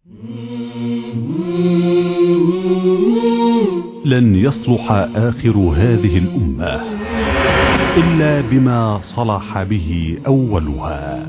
لن يصلح آخر هذه الأمة إلا بما صلح به أولها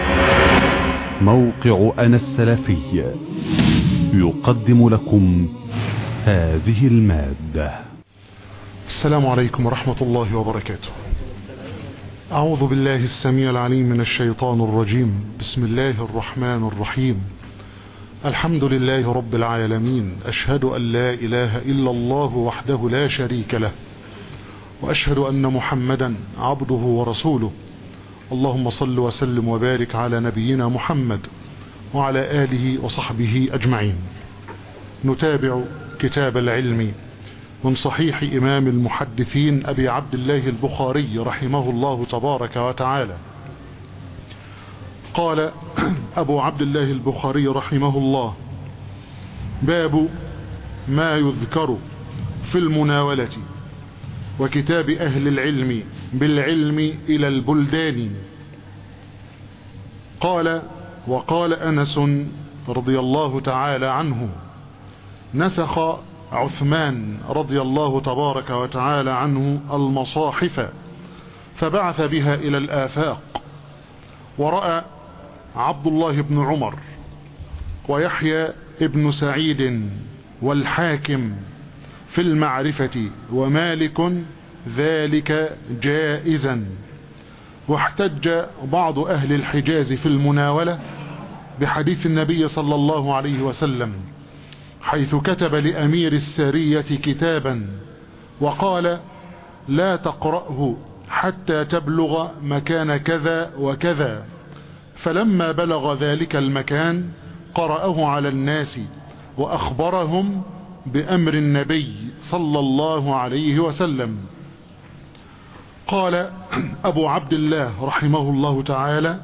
موقع أنا السلفي يقدم لكم هذه المادة السلام عليكم ورحمة الله وبركاته أعوذ بالله السميع العليم من الشيطان الرجيم بسم الله الرحمن الرحيم الحمد لله رب العالمين أشهد أن لا إله إلا الله وحده لا شريك له وأشهد أن محمدا عبده ورسوله اللهم صل وسلم وبارك على نبينا محمد وعلى آله وصحبه أجمعين نتابع كتاب العلم من صحيح إمام المحدثين أبي عبد الله البخاري رحمه الله تبارك وتعالى قال أبو عبد الله البخاري رحمه الله باب ما يذكر في المناولة وكتاب أهل العلم بالعلم إلى البلدان قال وقال أنس رضي الله تعالى عنه نسخ عثمان رضي الله تبارك وتعالى عنه المصاحف فبعث بها إلى الآفاق ورأى عبد الله بن عمر ويحيى ابن سعيد والحاكم في المعرفة ومالك ذلك جائزا واحتج بعض أهل الحجاز في المناولة بحديث النبي صلى الله عليه وسلم حيث كتب لأمير السرية كتابا وقال لا تقرأه حتى تبلغ مكان كذا وكذا فلما بلغ ذلك المكان قرأه على الناس وأخبرهم بأمر النبي صلى الله عليه وسلم قال أبو عبد الله رحمه الله تعالى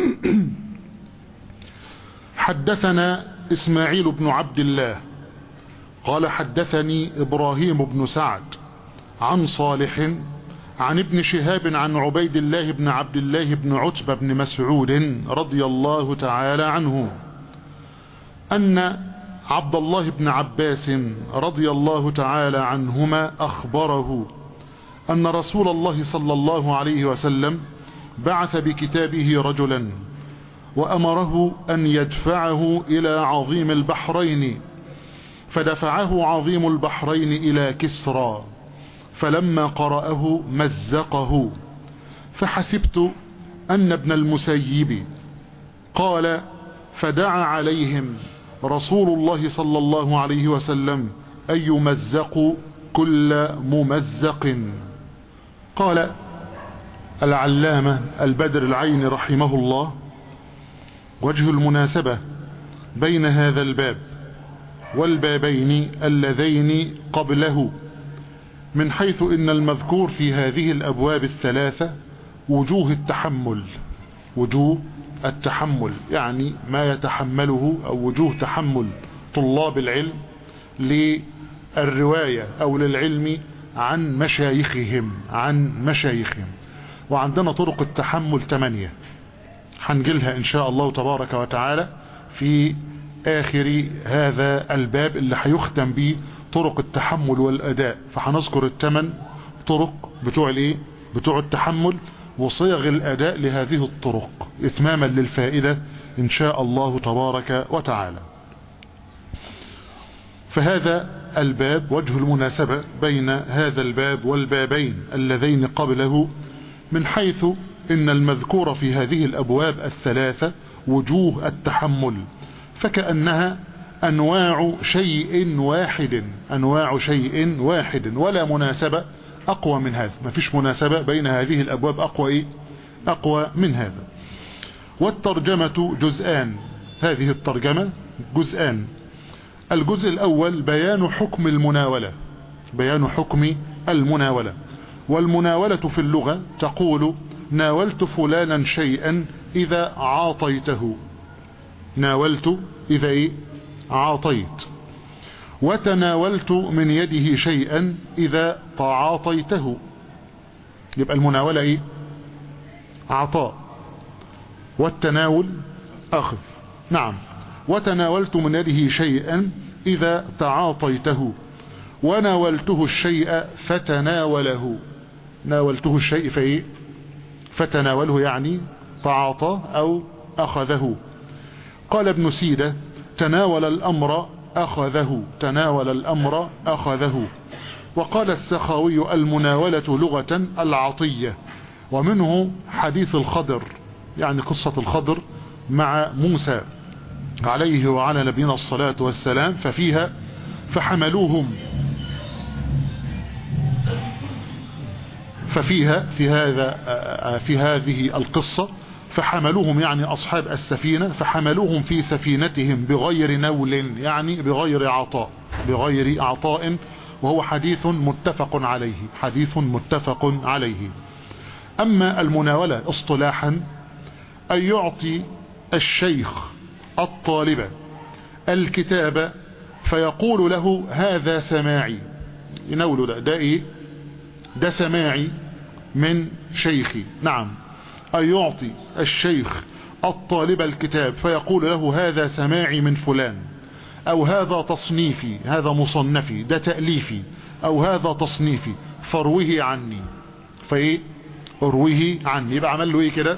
حدثنا إسماعيل بن عبد الله قال حدثني إبراهيم بن سعد عن صالح عن ابن شهاب عن عبيد الله بن عبد الله بن عتبة بن مسعود رضي الله تعالى عنه أن عبد الله بن عباس رضي الله تعالى عنهما أخبره أن رسول الله صلى الله عليه وسلم بعث بكتابه رجلا وأمره أن يدفعه إلى عظيم البحرين فدفعه عظيم البحرين إلى كسرى فلما قرأه مزقه فحسبت أن ابن المسيب قال فدعا عليهم رسول الله صلى الله عليه وسلم أن يمزقوا كل ممزق قال العلامة البدر العين رحمه الله وجه المناسبة بين هذا الباب والبابين اللذين قبله من حيث ان المذكور في هذه الابواب الثلاثة وجوه التحمل وجوه التحمل يعني ما يتحمله او وجوه تحمل طلاب العلم للرواية او للعلم عن مشايخهم عن مشايخهم وعندنا طرق التحمل ثمانية هنجلها ان شاء الله تبارك وتعالى في اخر هذا الباب اللي هيختم به طرق التحمل والاداء فهنذكر الثمان طرق بتوع الايه بتوع التحمل وصيغ الاداء لهذه الطرق اتماما للفائدة ان شاء الله تبارك وتعالى فهذا الباب وجه المناسبة بين هذا الباب والبابين اللذين قبله من حيث ان المذكور في هذه الابواب الثلاثة وجوه التحمل فكأنها انواع شيء واحد انواع شيء واحد ولا مناسبة اقوى من هذا ما فيش مناسبة بين هذه الابواب اقوى ايه اقوى من هذا والترجمة جزءان هذه الترجمة جزءان الجزء الاول بيان حكم المناولة بيان حكم المناولة والمناولة في اللغة تقول ناولت فلانا شيئا اذا عاطيته ناولت اذا ايه عاطيت وتناولت من يده شيئا اذا تعاطيته يبقى المناولة ايه عطاء والتناول اخذ نعم وتناولت من يده شيئا إذا تعاطيته وناولته الشيء فتناوله ناولته الشيء فإيه فتناوله يعني تعاطى أو أخذه قال ابن سيدة تناول الأمر أخذه تناول الأمر أخذه وقال السخاوي المناولة لغة العطية ومنه حديث الخضر يعني قصة الخضر مع موسى عليه وعلى نبينا الصلاة والسلام ففيها فحملوهم ففيها في هذا في هذه القصة فحملوهم يعني أصحاب السفينة فحملوهم في سفينتهم بغير نول يعني بغير عطاء بغير عطاء وهو حديث متفق عليه حديث متفق عليه أما المناولة اصطلاحا أن يعطي الشيخ الطالب الكتاب فيقول له هذا سماعي يناوله ده ده ايه ده سماعي من شيخي نعم أن يعطي الشيخ الطالب الكتاب فيقول له هذا سماعي من فلان أو هذا تصنيفي هذا مصنفي ده تأليفي أو هذا تصنيفي فاروه عني فايه اروه عني يبقى عمل له ايه كده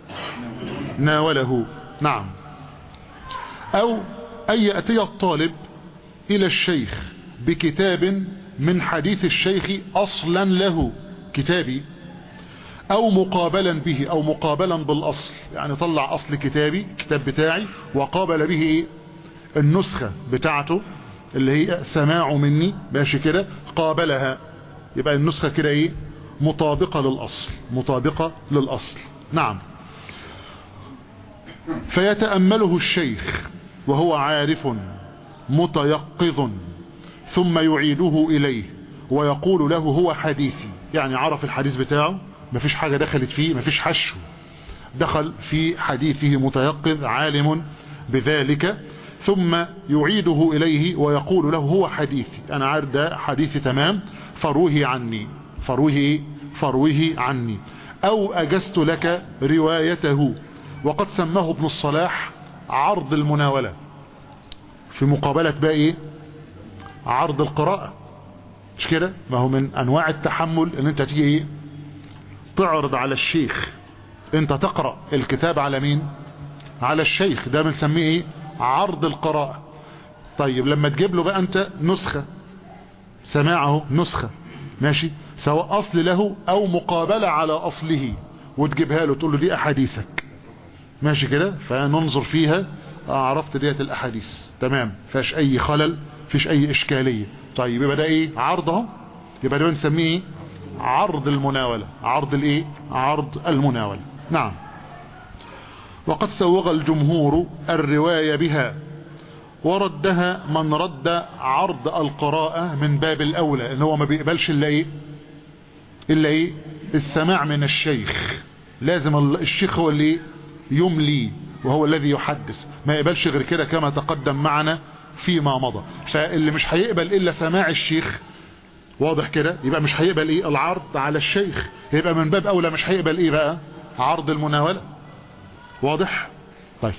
ناوله نعم او ان يأتي الطالب الى الشيخ بكتاب من حديث الشيخ اصلا له كتابي او مقابلا به او مقابلا بالاصل يعني طلع اصل كتابي كتاب بتاعي وقابل به ايه النسخة بتاعته اللي هي سماع مني ماشي كده قابلها يبقى النسخة كده ايه مطابقة للاصل مطابقة للاصل نعم فيتأمله الشيخ وهو عارف متيقظ ثم يعيده إليه ويقول له هو حديثي يعني عرف الحديث بتاعه مفيش حاجة دخلت فيه مفيش حشو دخل في حديثه متيقظ عالم بذلك ثم يعيده إليه ويقول له هو حديثي أنا عارف ده حديثي تمام فروه عني فروه فروه عني أو أجزت لك روايته وقد سماه ابن الصلاح عرض المناولة في مقابلة بقى ايه عرض القراءة مش كده ما هو من انواع التحمل ان انت تيجي ايه تعرض على الشيخ انت تقرأ الكتاب على مين على الشيخ ده بنسميه ايه عرض القراءة طيب لما تجيب له بقى انت نسخة سماعه نسخة ماشي سواء اصل له او مقابلة على اصله وتجيبها له تقول له دي احاديثك ماشي كده فننظر فيها عرفت ديت الاحاديث تمام فيش اي خلل فيش اي اشكالية طيب يبقى ده ايه عرض اهو يبقى ده بنسميه ايه عرض المناولة عرض الايه عرض المناولة نعم وقد سوغ الجمهور الرواية بها وردها من رد عرض القراءة من باب الاولى ان هو ما بيقبلش الا ايه الا ايه السماع من الشيخ لازم الشيخ هو اللي يملي وهو الذي يحدث ما يقبلش غير كده كما تقدم معنا فيما مضى فاللي مش هيقبل الا سماع الشيخ واضح كده يبقى مش هيقبل ايه العرض على الشيخ يبقى من باب اولى مش هيقبل ايه بقى عرض المناولة واضح طيب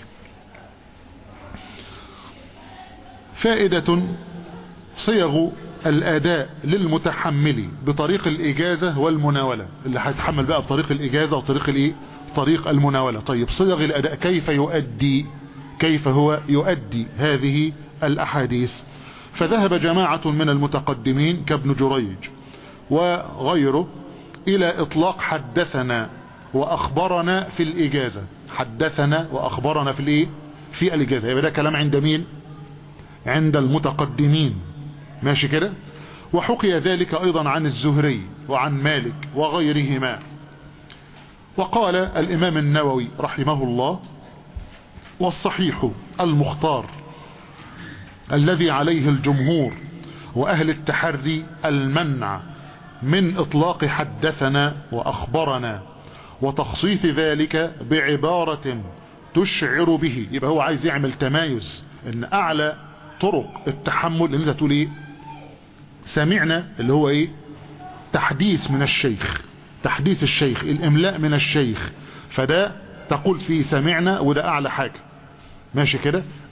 فائدة صيغ الاداء للمتحمل بطريق الاجازة والمناولة اللي هيتحمل بقى بطريق الاجازة وطريق الايه طريق المناولة طيب صيغ الاداء كيف يؤدي كيف هو يؤدي هذه الاحاديث فذهب جماعة من المتقدمين كابن جريج وغيره الى اطلاق حدثنا واخبرنا في الاجازة حدثنا واخبرنا في الايه في الاجازة يبقى ده كلام عند مين عند المتقدمين ماشي كده وحكي ذلك ايضا عن الزهري وعن مالك وغيرهما وقال الامام النووي رحمه الله والصحيح المختار الذي عليه الجمهور واهل التحري المنع من اطلاق حدثنا واخبرنا وتخصيص ذلك بعبارة تشعر به يبقى هو عايز يعمل تمايز ان اعلى طرق التحمل اللي انت تقول ايه سمعنا اللي هو ايه تحديث من الشيخ تحديث الشيخ الاملاء من الشيخ فده تقول فيه سمعنا وده اعلى حاجة ماشي كده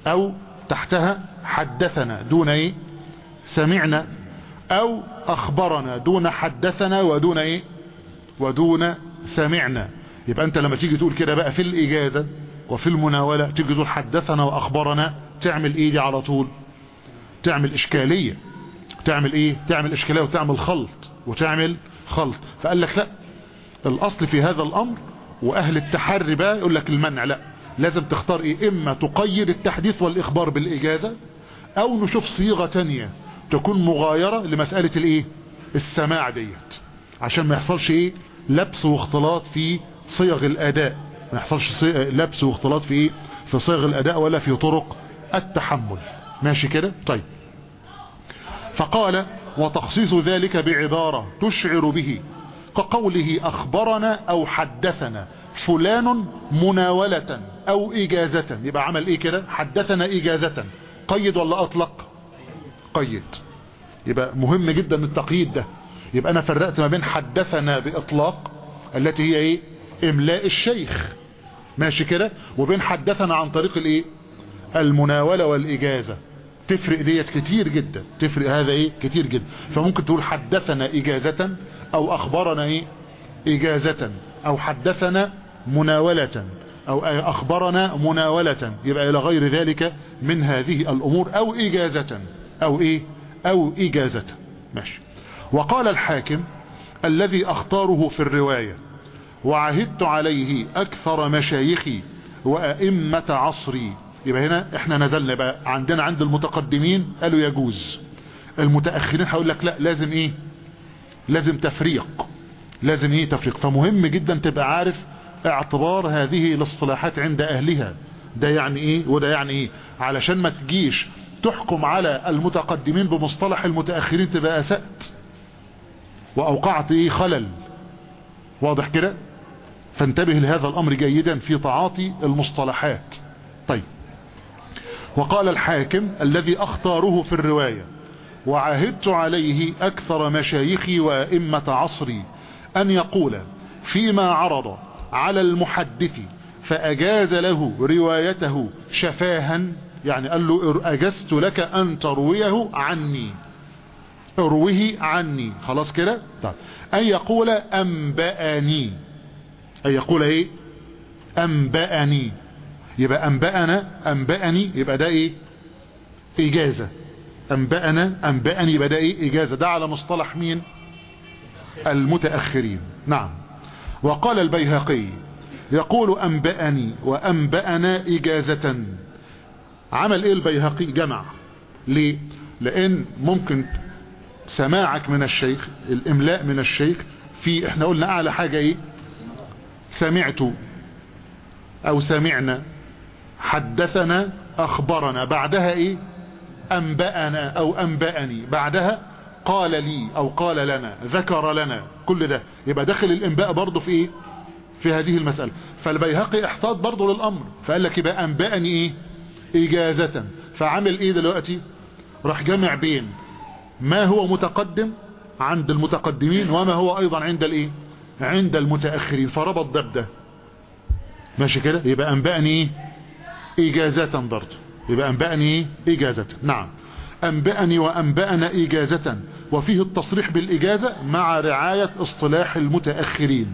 او تحتها حدثنا دون ايه سمعنا او اخبرنا دون حدثنا ودون ايه ودون سمعنا يبقى انت لما تيجي تقول كده بقى في الاجازة وفي المناولة تيجي تقول حدثنا واخبرنا تعمل ايه دي على طول تعمل اشكالية تعمل ايه تعمل اشكالية وتعمل خلط وتعمل خلط فقال لك لا الاصل في هذا الامر واهل التحري بقى يقول لك المنع لا لازم تختار ايه اما تقيد التحديث والاخبار بالاجازة او نشوف صيغة تانية تكون مغايرة لمسألة الايه السماع ديت عشان ما يحصلش ايه لبس واختلاط في صيغ الاداء ما يحصلش لبس واختلاط في ايه في صيغ الاداء ولا في طرق التحمل ماشي كده طيب فقال وتخصيص ذلك بعبارة تشعر به كقوله اخبرنا او حدثنا فلان مناولة او اجازة يبقى عمل ايه كده حدثنا اجازة قيد ولا اطلق قيد يبقى مهم جدا التقييد ده يبقى انا فرقت ما بين حدثنا باطلاق التي هي ايه املاء الشيخ ماشي كده وبين حدثنا عن طريق الايه المناولة والاجازة تفرق ديت كتير جدا تفرق هذا ايه كتير جدا فممكن تقول حدثنا اجازة او اخبرنا ايه اجازة او حدثنا مناولة او اخبرنا مناولة يبقى الى غير ذلك من هذه الامور او اجازة او ايه او اجازة ماشي وقال الحاكم الذي اختاره في الرواية وعهدت عليه اكثر مشايخي وائمة عصري يبقى هنا احنا نزلنا بقى عندنا عند المتقدمين قالوا يجوز المتأخرين هقول لك لا لازم ايه لازم تفريق لازم ايه تفريق فمهم جدا تبقى عارف اعتبار هذه الاصطلاحات عند اهلها ده يعني ايه وده يعني ايه علشان ما تجيش تحكم على المتقدمين بمصطلح المتأخرين تبقى اسأت واوقعت ايه خلل واضح كده فانتبه لهذا الامر جيدا في تعاطي المصطلحات طيب وقال الحاكم الذي اختاره في الرواية وعهدت عليه اكثر مشايخي وائمة عصري ان يقول فيما عرض على المحدث فاجاز له روايته شفاها يعني قال له اجزت لك ان ترويه عني اروه عني خلاص كده طيب ان يقول انبأني ان يقول ايه انبأني يبقى انبأنا انبأني يبقى ده ايه اجازة انبأنا انبأني يبقى ده ايه اجازة ده على مصطلح مين المتأخرين نعم وقال البيهقي يقول انبأني وانبأنا اجازة عمل ايه البيهقي جمع ليه لان ممكن سماعك من الشيخ الاملاء من الشيخ في احنا قلنا اعلى حاجة ايه سمعت او سمعنا حدثنا اخبرنا بعدها ايه انبأنا او انبأني بعدها قال لي او قال لنا ذكر لنا كل ده يبقى داخل الانباء برضه في ايه في هذه المسألة فالبيهقي احتاط برضه للامر فقال لك يبقى انبأني ايه اجازة فعمل ايه دلوقتي راح جمع بين ما هو متقدم عند المتقدمين وما هو ايضا عند الايه عند المتأخرين فربط ده بده ماشي كده يبقى انبأني ايه اجازة برضه يبقى انبأني ايه اجازة نعم انبأني وانبأنا اجازة وفيه التصريح بالاجازة مع رعاية اصطلاح المتأخرين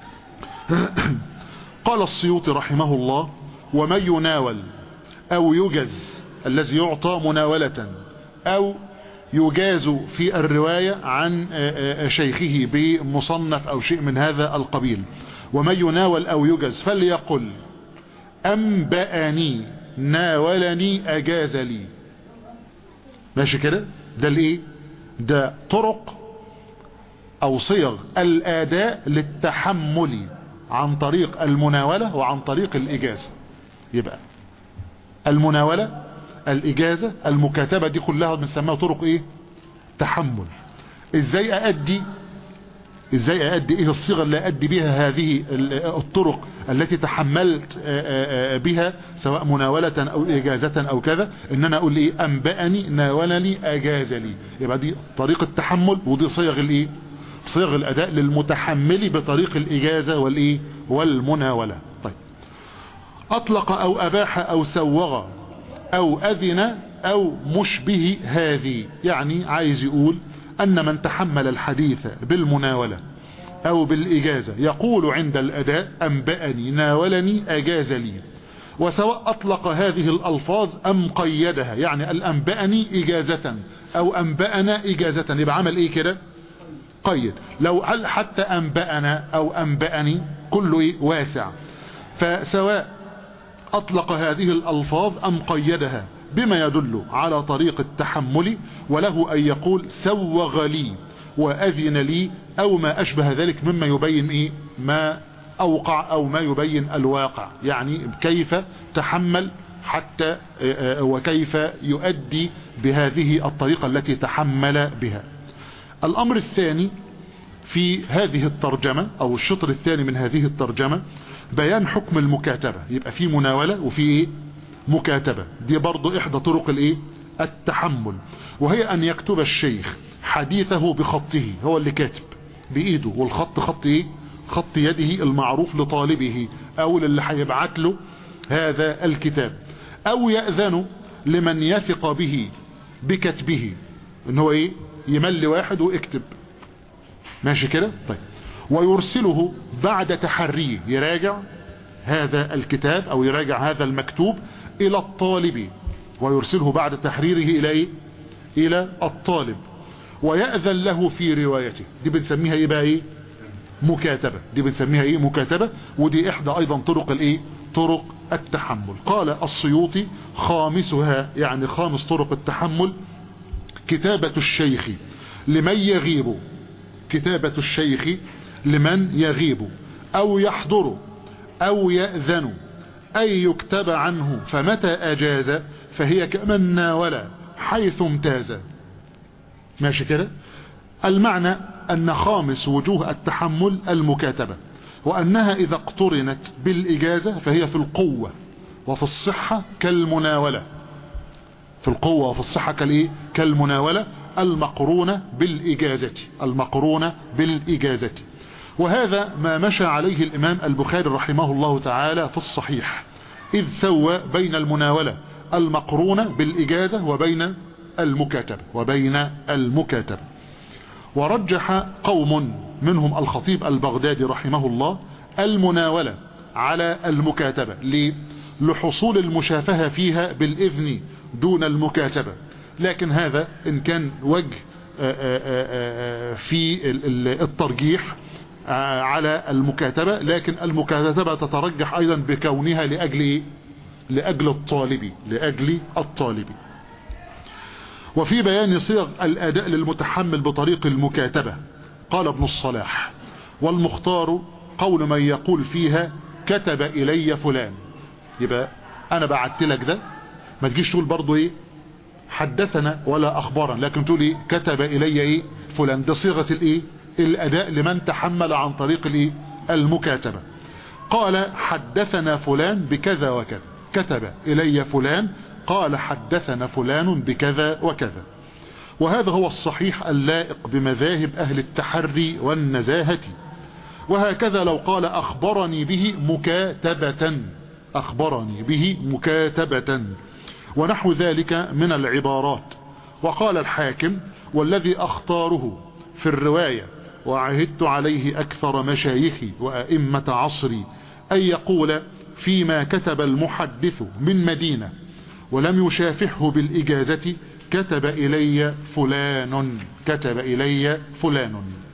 قال السيوطي رحمه الله ومن يناول او يجز الذي يعطى مناولة او يجاز في الرواية عن شيخه بمصنف او شيء من هذا القبيل ومن يناول او يجز فليقل انبأني ناولني اجاز لي ماشي كده ده الايه ده طرق او صيغ الاداء للتحمل عن طريق المناولة وعن طريق الاجازة يبقى المناولة الاجازة المكاتبة دي كلها بنسميها طرق ايه تحمل ازاي اادي ازاي اادي ايه الصيغة اللي اادي بها هذه الطرق التي تحملت بها سواء مناولة او اجازة او كذا ان انا اقول ايه انبأني ناولني اجاز لي يبقى دي طريقة تحمل ودي صيغ الايه صيغ الاداء للمتحمل بطريق الاجازة والايه والمناولة طيب اطلق او اباح او سوغ او اذن او مشبه هذه يعني عايز يقول ان من تحمل الحديث بالمناولة او بالاجازة يقول عند الاداء انبأني ناولني اجاز لي وسواء اطلق هذه الالفاظ ام قيدها يعني الانبأني اجازة او انبأنا اجازة يبقى عمل ايه كده قيد لو هل حتى انبأنا او انبأني كله ايه واسع فسواء اطلق هذه الالفاظ ام قيدها بما يدل على طريق التحمل وله ان يقول سوغ لي واذن لي او ما اشبه ذلك مما يبين ايه ما اوقع او ما يبين الواقع يعني كيف تحمل حتى وكيف يؤدي بهذه الطريقة التي تحمل بها الامر الثاني في هذه الترجمة او الشطر الثاني من هذه الترجمة بيان حكم المكاتبة يبقى في مناولة وفي ايه مكاتبة دي برضو احدى طرق الايه التحمل وهي ان يكتب الشيخ حديثه بخطه هو اللي كاتب بايده والخط خط ايه خط يده المعروف لطالبه او للي هيبعت له هذا الكتاب او يأذن لمن يثق به بكتبه ان هو ايه يملي واحد ويكتب ماشي كده طيب ويرسله بعد تحريه يراجع هذا الكتاب او يراجع هذا المكتوب الى الطالب ويرسله بعد تحريره الى ايه الى الطالب ويأذن له في روايته دي بنسميها ايه بقى ايه مكاتبة دي بنسميها ايه مكاتبة ودي احدى ايضا طرق الايه طرق التحمل قال السيوطي خامسها يعني خامس طرق التحمل كتابة الشيخ لمن يغيب كتابة الشيخ لمن يغيب او يحضر او يأذن اي يكتب عنه فمتى اجاز فهي كمن ناول حيث امتاز ماشي كده المعنى ان خامس وجوه التحمل المكاتبة وانها اذا اقترنت بالاجازة فهي في القوة وفي الصحة كالمناولة في القوة وفي الصحة كالايه كالمناولة المقرونة بالاجازة المقرونة بالاجازة وهذا ما مشى عليه الامام البخاري رحمه الله تعالى في الصحيح اذ سوى بين المناولة المقرونة بالاجازة وبين المكاتبة وبين المكاتبة ورجح قوم منهم الخطيب البغدادي رحمه الله المناولة على المكاتبة ليه؟ لحصول المشافهة فيها بالإذن دون المكاتبة لكن هذا إن كان وجه في الترجيح على المكاتبة لكن المكاتبة تترجح أيضا بكونها لأجل إيه؟ لأجل الطالب لأجل الطالب وفي بيان صيغ الأداء للمتحمل بطريق المكاتبة قال ابن الصلاح والمختار قول من يقول فيها كتب إلي فلان يبقى أنا بعت لك ده ما تجيش تقول برضو إيه حدثنا ولا أخبارا لكن تقول إيه كتب إلي إيه فلان ده صيغة الإيه الأداء لمن تحمل عن طريق الإيه المكاتبة قال حدثنا فلان بكذا وكذا كتب إلي فلان قال حدثنا فلان بكذا وكذا وهذا هو الصحيح اللائق بمذاهب أهل التحري والنزاهة وهكذا لو قال أخبرني به مكاتبة أخبرني به مكاتبة ونحو ذلك من العبارات وقال الحاكم والذي أختاره في الرواية وعهدت عليه أكثر مشايخي وأئمة عصري أن يقول فيما كتب المحدث من مدينة ولم يشافحه بالإجازة كتب إلي فلان كتب إلي فلان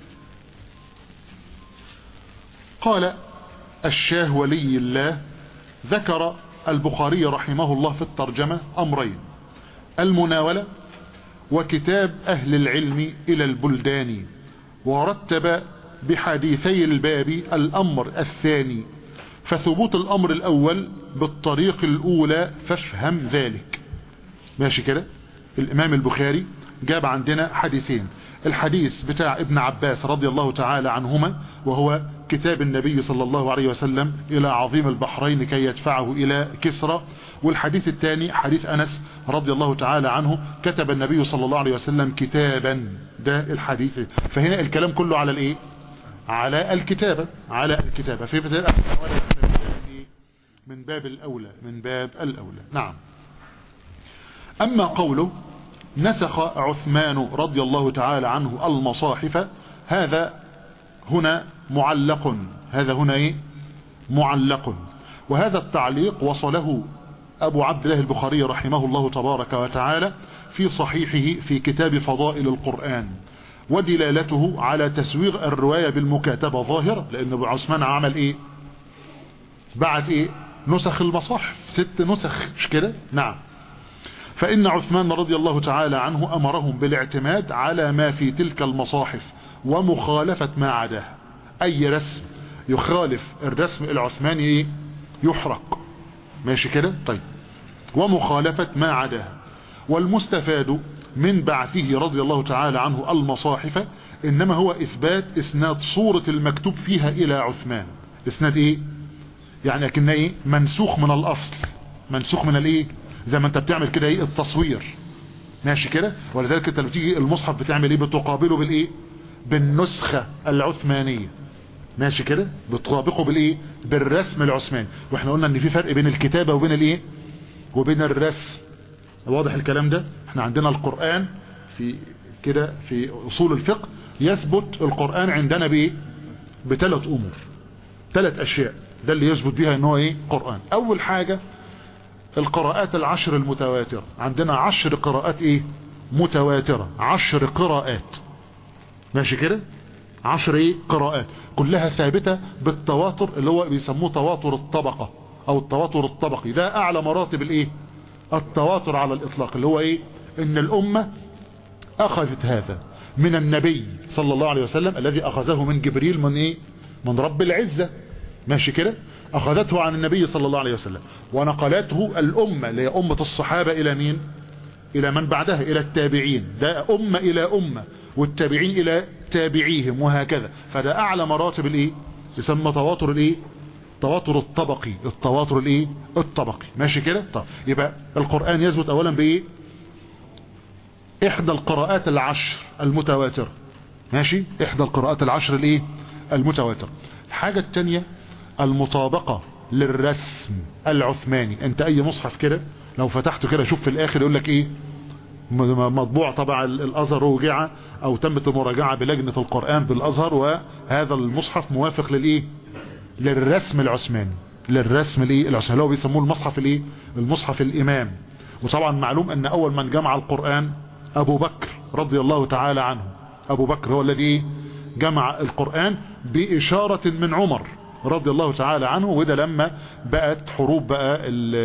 قال الشاه ولي الله ذكر البخاري رحمه الله في الترجمة أمرين المناولة وكتاب أهل العلم إلى البلدان ورتب بحديثي الباب الأمر الثاني فثبوت الأمر الأول بالطريق الأولى فافهم ذلك ماشي كده الإمام البخاري جاب عندنا حديثين الحديث بتاع ابن عباس رضي الله تعالى عنهما وهو كتاب النبي صلى الله عليه وسلم إلى عظيم البحرين كي يدفعه إلى كسرى والحديث الثاني حديث أنس رضي الله تعالى عنه كتب النبي صلى الله عليه وسلم كتابا ده الحديث فهنا الكلام كله على الايه على الكتابة على الكتابة في من باب الأولى من باب الأولى نعم أما قوله نسخ عثمان رضي الله تعالى عنه المصاحف هذا هنا معلق هذا هنا ايه معلق وهذا التعليق وصله أبو عبد الله البخاري رحمه الله تبارك وتعالى في صحيحه في كتاب فضائل القرآن ودلالته على تسويغ الرواية بالمكاتبة ظاهرة لأن أبو عثمان عمل إيه بعت إيه نسخ المصاحف ست نسخ مش كده نعم فإن عثمان رضي الله تعالى عنه أمرهم بالاعتماد على ما في تلك المصاحف ومخالفة ما عداه أي رسم يخالف الرسم العثماني إيه؟ يحرق ماشي كده طيب ومخالفة ما عداه والمستفاد من بعثه رضي الله تعالى عنه المصاحف إنما هو إثبات إسناد صورة المكتوب فيها إلى عثمان إسناد إيه يعني لكن إيه منسوخ من الأصل منسوخ من الإيه زي ما أنت بتعمل كده إيه التصوير ماشي كده ولذلك أنت لما تيجي المصحف بتعمل إيه بتقابله بالإيه بالنسخة العثمانية ماشي كده بتطابقه بالايه بالرسم العثماني واحنا قلنا ان في فرق بين الكتابة وبين الايه وبين الرسم واضح الكلام ده احنا عندنا القرآن في كده في اصول الفقه يثبت القرآن عندنا بايه بثلاث امور ثلاث اشياء ده اللي يثبت بيها ان هو ايه قرآن اول حاجة القراءات العشر المتواترة عندنا عشر قراءات ايه متواترة عشر قراءات ماشي كده عشر ايه قراءات كلها ثابتة بالتواتر اللي هو بيسموه تواتر الطبقة او التواتر الطبقي ده اعلى مراتب الايه التواتر على الاطلاق اللي هو ايه ان الامة اخذت هذا من النبي صلى الله عليه وسلم الذي اخذه من جبريل من ايه من رب العزة ماشي كده اخذته عن النبي صلى الله عليه وسلم ونقلته الامة اللي هي امة الصحابة الى مين الى من بعدها الى التابعين ده امة الى امة والتابعين الى تابعيهم وهكذا فده اعلى مراتب الايه يسمى تواتر الايه تواتر الطبقي التواتر الايه الطبقي ماشي كده طب يبقى القرآن يثبت اولا بايه احدى القراءات العشر المتواترة ماشي احدى القراءات العشر الايه المتواترة الحاجة التانية المطابقة للرسم العثماني انت اي مصحف كده لو فتحته كده شوف في الاخر يقول لك ايه مطبوع طبعا الازهر وجع او تمت المراجعة بلجنة القرآن بالازهر وهذا المصحف موافق للايه للرسم العثماني للرسم الايه العثماني اللي هو بيسموه المصحف الايه المصحف الامام وطبعا معلوم ان اول من جمع القرآن ابو بكر رضي الله تعالى عنه ابو بكر هو الذي جمع القرآن باشارة من عمر رضي الله تعالى عنه وده لما بقت حروب بقى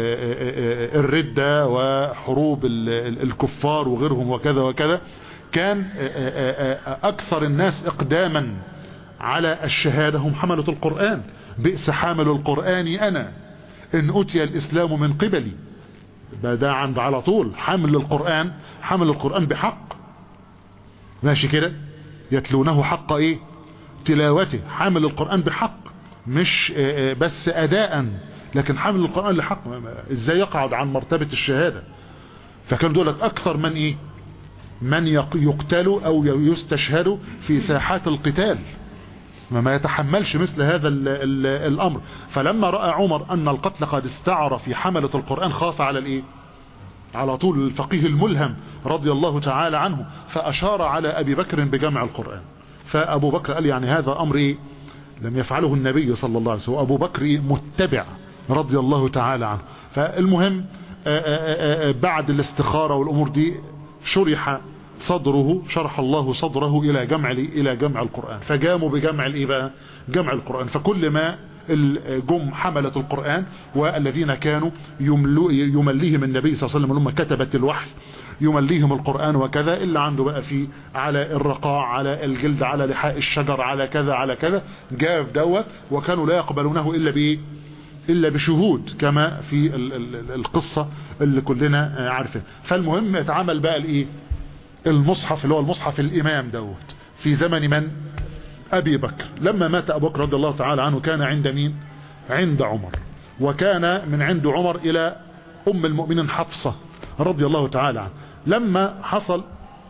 الردة وحروب الكفار وغيرهم وكذا وكذا كان اكثر الناس اقداما على الشهادة هم حملة القرآن بئس حامل القرآن انا ان اتي الاسلام من قبلي ده عند على طول حامل القرآن حمل القرآن بحق ماشي كده يتلونه حق ايه تلاوته حامل القرآن بحق مش بس اداء لكن حامل القرآن لحق ازاي يقعد عن مرتبة الشهادة فكان دولت اكثر من ايه من يقتلوا او يستشهدوا في ساحات القتال ما يتحملش مثل هذا ال ال الامر فلما رأى عمر ان القتل قد استعر في حملة القرآن خاف على الايه على طول الفقيه الملهم رضي الله تعالى عنه فاشار على ابي بكر بجمع القرآن فابو بكر قال يعني هذا امر ايه لم يفعله النبي صلى الله عليه وسلم وابو بكر متبع رضي الله تعالى عنه فالمهم آآ آآ بعد الاستخارة والامور دي شرح صدره شرح الله صدره الى جمع الى جمع القرآن فجاموا بجمع الايه بقى جمع القرآن فكل ما الجم حملة القرآن والذين كانوا يمليهم النبي صلى الله عليه وسلم لما كتبت الوحي يمليهم القرآن وكذا اللي عنده بقى في على الرقاع على الجلد على لحاء الشجر على كذا على كذا جاء دوت وكانوا لا يقبلونه إلا بإيه إلا بشهود كما في ال ال القصة اللي كلنا عارفين فالمهم يتعامل بقى الإيه المصحف اللي هو المصحف الإمام دوت في زمن من أبي بكر لما مات أبو بكر رضي الله تعالى عنه كان عند مين عند عمر وكان من عند عمر إلى أم المؤمنين حفصة رضي الله تعالى عنه لما حصل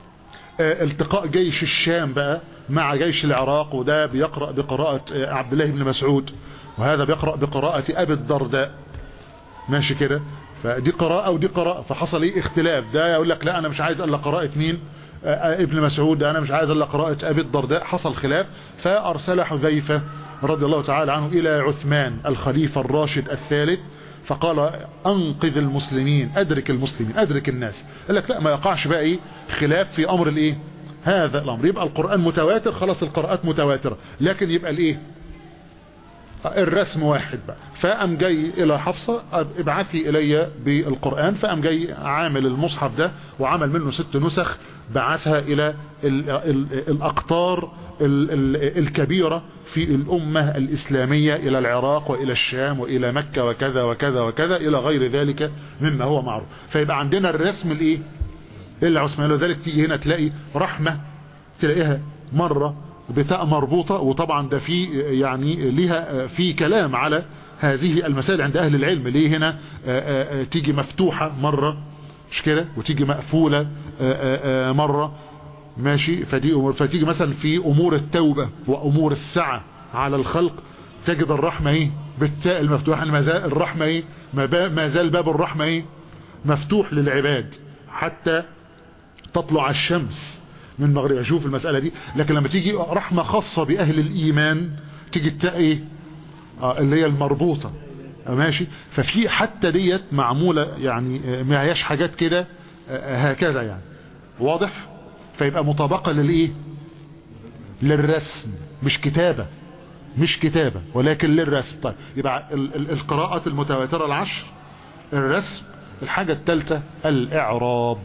التقاء جيش الشام بقى مع جيش العراق وده بيقرأ بقراءة عبد الله بن مسعود وهذا بيقرأ بقراءة أبي الدرداء ماشي كده فدي قراءة ودي قراءة فحصل ايه اختلاف ده يقول لك لا انا مش عايز الا قراءة مين آه ابن مسعود انا مش عايز الا قراءة ابي الدرداء حصل خلاف فارسل حذيفة رضي الله تعالى عنه الى عثمان الخليفة الراشد الثالث فقال انقذ المسلمين ادرك المسلمين ادرك الناس قال لك لا ما يقعش بقى ايه خلاف في امر الايه هذا الامر يبقى القرآن متواتر خلاص القراءات متواترة لكن يبقى الايه الرسم واحد بقى فقام جاي الى حفصة ابعثي الي بالقرآن فقام جاي عامل المصحف ده وعمل منه ست نسخ بعثها الى ال ال الاقطار ال ال الكبيرة في الامة الاسلامية الى العراق والى الشام والى مكة وكذا وكذا وكذا الى غير ذلك مما هو معروف فيبقى عندنا الرسم الايه العثماني وذلك تيجي هنا تلاقي رحمة تلاقيها مرة بتاء مربوطة وطبعا ده في يعني لها في كلام على هذه المسائل عند اهل العلم ليه هنا آآ آآ تيجي مفتوحة مرة مش كده وتيجي مقفولة آآ مرة ماشي فدي فتيجي مثلا في امور التوبة وامور السعة على الخلق تجد الرحمة ايه بالتاء المفتوحة ما زال الرحمة ايه ما زال باب الرحمة ايه مفتوح للعباد حتى تطلع الشمس من مغربها شوف المسألة دي لكن لما تيجي رحمة خاصة بأهل الإيمان تيجي التاء ايه آه اللي هي المربوطة ماشي ففي حتى ديت معمولة يعني ما هياش حاجات كده آه هكذا يعني واضح فيبقى مطابقة للايه للرسم مش كتابة مش كتابة ولكن للرسم طيب يبقى ال ال القراءة المتواترة العشر الرسم الحاجة الثالثة الاعراب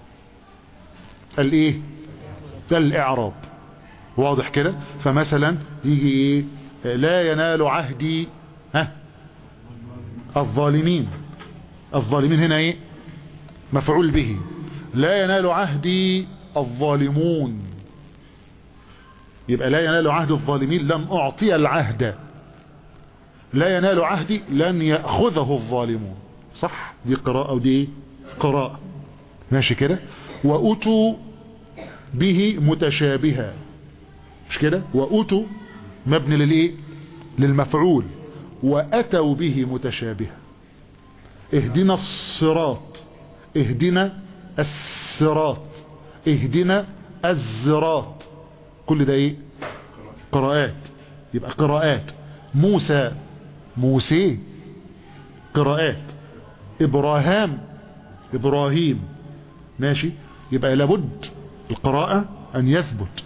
الايه ده الاعراب واضح كده فمثلا يجي ايه لا ينال عهدي ها الظالمين الظالمين هنا ايه مفعول به لا ينال عهدي الظالمون يبقى لا ينال عهد الظالمين لن اعطي العهد لا ينال عهدي لن يأخذه الظالمون صح دي قراءة ودي ايه قراءة ماشي كده وأتوا به متشابها مش كده وأتوا مبني للايه للمفعول وأتوا به متشابها اهدنا الصراط اهدنا الصراط اهدنا الزراط كل ده ايه قراءات يبقى قراءات موسى موسى قراءات ابراهام ابراهيم ماشي يبقى لابد القراءة ان يثبت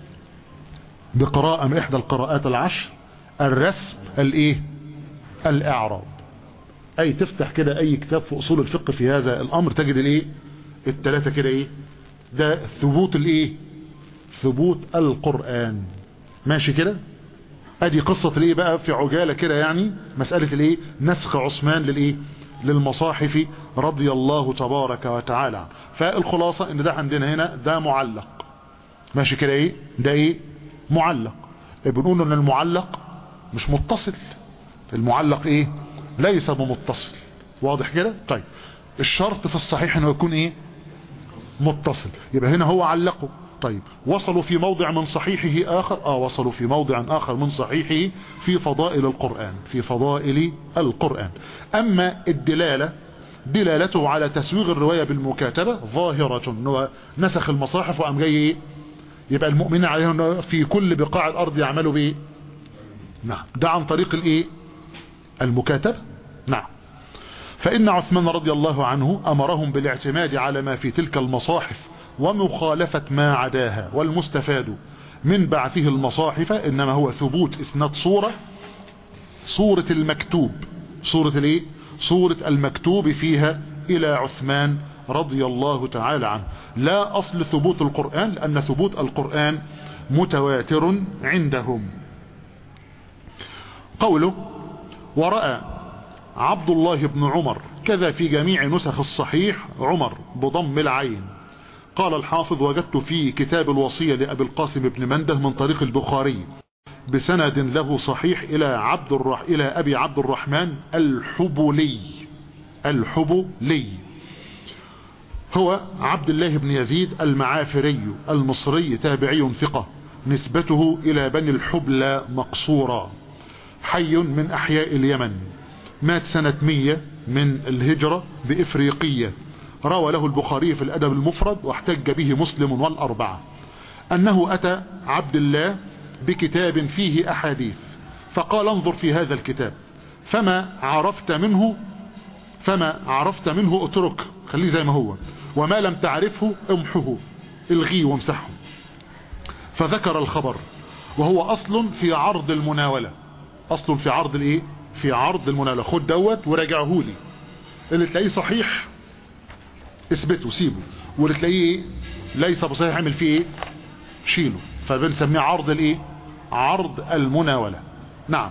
بقراءة من احدى القراءات العشر الرسم الايه الاعراب اي تفتح كده اي كتاب في اصول الفقه في هذا الامر تجد الايه التلاتة كده ايه ده ثبوت الايه ثبوت القرآن ماشي كده ادي قصة الايه بقى في عجالة كده يعني مسألة الايه نسخ عثمان للايه للمصاحف رضي الله تبارك وتعالى فالخلاصة ان ده عندنا هنا ده معلق ماشي كده ايه ده ايه معلق بنقول ان المعلق مش متصل المعلق ايه ليس بمتصل واضح كده طيب الشرط في الصحيح انه يكون ايه متصل يبقى هنا هو علقه طيب وصلوا في موضع من صحيحه آخر آه وصلوا في موضع آخر من صحيحه في فضائل القرآن في فضائل القرآن أما الدلالة دلالته على تسويغ الرواية بالمكاتبة ظاهرة انه نسخ المصاحف وقام جاي ايه يبقى المؤمنين عليهم في كل بقاع الأرض يعملوا بايه نعم ده عن طريق الايه المكاتبة نعم فإن عثمان رضي الله عنه أمرهم بالاعتماد على ما في تلك المصاحف ومخالفة ما عداها والمستفاد من بعثه المصاحف إنما هو ثبوت إسناد صورة صورة المكتوب صورة الايه صورة المكتوب فيها إلى عثمان رضي الله تعالى عنه لا أصل ثبوت القرآن لأن ثبوت القرآن متواتر عندهم قوله ورأى عبد الله بن عمر كذا في جميع نسخ الصحيح عمر بضم العين قال الحافظ وجدت في كتاب الوصية لأبي القاسم بن منده من طريق البخاري بسند له صحيح إلى عبد الرح إلى أبي عبد الرحمن الحبلي الحبلي هو عبد الله بن يزيد المعافري المصري تابعي ثقة نسبته إلى بني الحبلى مقصورا حي من أحياء اليمن مات سنة 100 من الهجرة بإفريقية روى له البخاري في الأدب المفرد واحتج به مسلم والأربعة أنه أتى عبد الله بكتاب فيه أحاديث فقال انظر في هذا الكتاب فما عرفت منه فما عرفت منه اترك خليه زي ما هو وما لم تعرفه امحه الغيه وامسحه فذكر الخبر وهو اصل في عرض المناولة اصل في عرض الايه في عرض المناولة خد دوت وراجعه لي اللي تلاقيه صحيح اثبته سيبه واللي تلاقيه ليس بصحيح اعمل فيه ايه شيله فبنسميه عرض الايه عرض المناولة نعم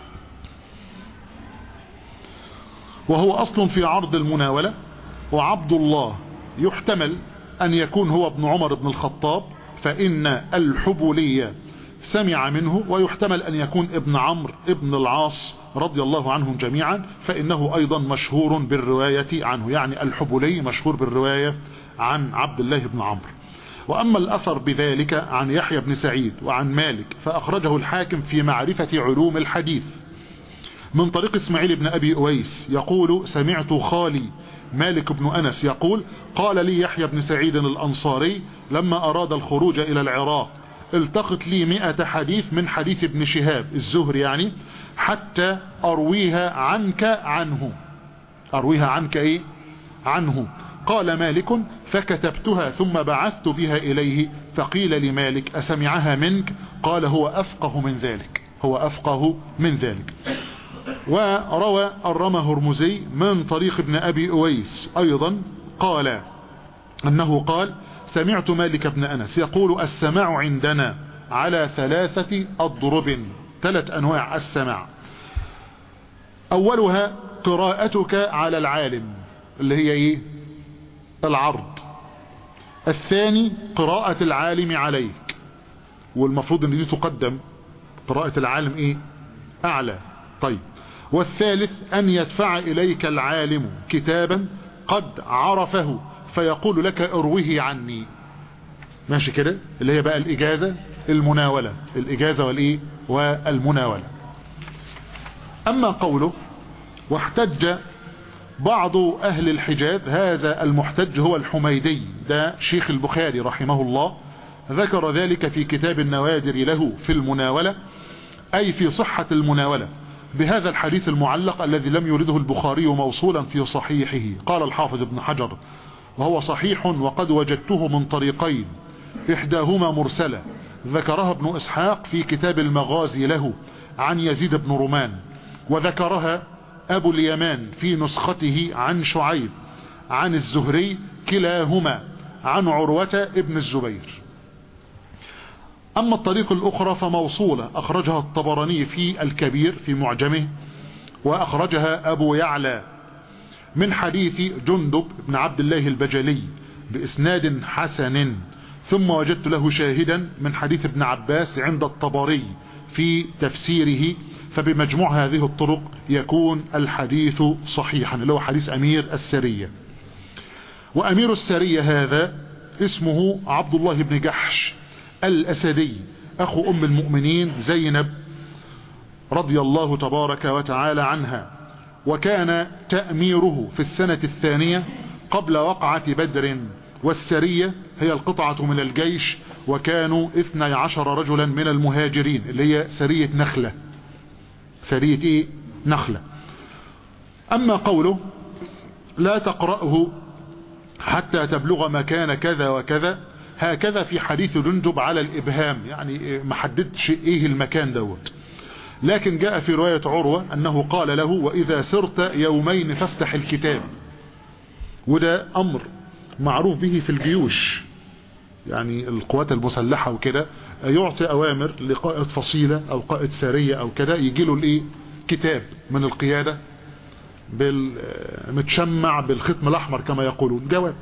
وهو اصل في عرض المناولة وعبد الله يحتمل ان يكون هو ابن عمر بن الخطاب فان الحبولية سمع منه ويحتمل ان يكون ابن عمرو ابن العاص رضي الله عنهم جميعا فانه ايضا مشهور بالرواية عنه يعني الحبولي مشهور بالرواية عن عبد الله بن عمرو وأما الأثر بذلك عن يحيى بن سعيد وعن مالك فأخرجه الحاكم في معرفة علوم الحديث من طريق اسماعيل بن أبي أويس يقول سمعت خالي مالك بن أنس يقول قال لي يحيى بن سعيد الأنصاري لما أراد الخروج إلى العراق التقط لي مئة حديث من حديث ابن شهاب الزهر يعني حتى أرويها عنك عنه أرويها عنك إيه عنه قال مالك فكتبتها ثم بعثت بها إليه فقيل لمالك أسمعها منك قال هو أفقه من ذلك هو أفقه من ذلك وروى الرمى هرمزي من طريق ابن أبي أويس أيضا قال أنه قال سمعت مالك بن أنس يقول السماع عندنا على ثلاثة أضرب ثلاث أنواع السماع أولها قراءتك على العالم اللي هي ايه العرض الثاني قراءة العالم عليك والمفروض ان دي تقدم قراءة العالم ايه اعلى طيب والثالث ان يدفع اليك العالم كتابا قد عرفه فيقول لك اروه عني ماشي كده اللي هي بقى الاجازة المناولة الاجازة والايه والمناولة اما قوله واحتج بعض أهل الحجاز هذا المحتج هو الحميدي ده شيخ البخاري رحمه الله ذكر ذلك في كتاب النوادر له في المناولة أي في صحة المناولة بهذا الحديث المعلق الذي لم يرده البخاري موصولا في صحيحه قال الحافظ ابن حجر وهو صحيح وقد وجدته من طريقين إحداهما مرسلة ذكرها ابن إسحاق في كتاب المغازي له عن يزيد بن رومان وذكرها أبو اليمان في نسخته عن شعيب عن الزهري كلاهما عن عروة ابن الزبير أما الطريق الأخرى فموصولة أخرجها الطبراني في الكبير في معجمه وأخرجها أبو يعلى من حديث جندب بن عبد الله البجلي بإسناد حسن ثم وجدت له شاهدا من حديث ابن عباس عند الطبري في تفسيره فبمجموع هذه الطرق يكون الحديث صحيحا اللي هو حديث أمير السرية وأمير السرية هذا اسمه عبد الله بن جحش الأسدي أخو أم المؤمنين زينب رضي الله تبارك وتعالى عنها وكان تأميره في السنة الثانية قبل وقعة بدر والسرية هي القطعة من الجيش وكانوا اثني عشر رجلا من المهاجرين اللي هي سرية نخلة سرية ايه نخلة اما قوله لا تقرأه حتى تبلغ مكان كذا وكذا هكذا في حديث جندب على الابهام يعني ما حددش ايه المكان دوت لكن جاء في رواية عروة انه قال له واذا سرت يومين فافتح الكتاب وده امر معروف به في الجيوش يعني القوات المسلحة وكده يعطي اوامر لقائد فصيلة او قائد سارية او كده يجي له الايه كتاب من القيادة متشمع بالختم الاحمر كما يقولون جواب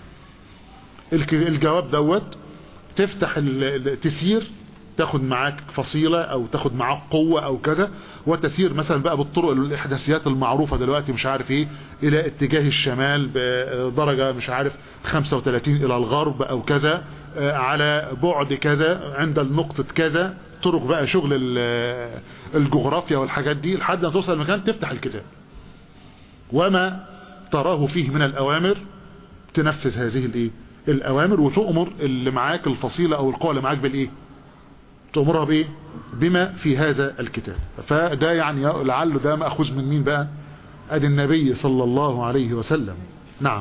الجواب دوت تفتح التسير تاخد معاك فصيلة او تاخد معاك قوة او كذا وتسير مثلا بقى بالطرق الاحداثيات المعروفة دلوقتي مش عارف ايه الى اتجاه الشمال بدرجة مش عارف 35 الى الغرب او كذا على بعد كذا عند النقطة كذا طرق بقى شغل الجغرافيا والحاجات دي لحد ما توصل المكان تفتح الكتاب وما تراه فيه من الأوامر تنفذ هذه الايه الأوامر وتؤمر اللي معاك الفصيلة أو القوة اللي معاك بالإيه تأمرها بإيه بما في هذا الكتاب فده يعني لعله ده مأخوذ من مين بقى ادي النبي صلى الله عليه وسلم نعم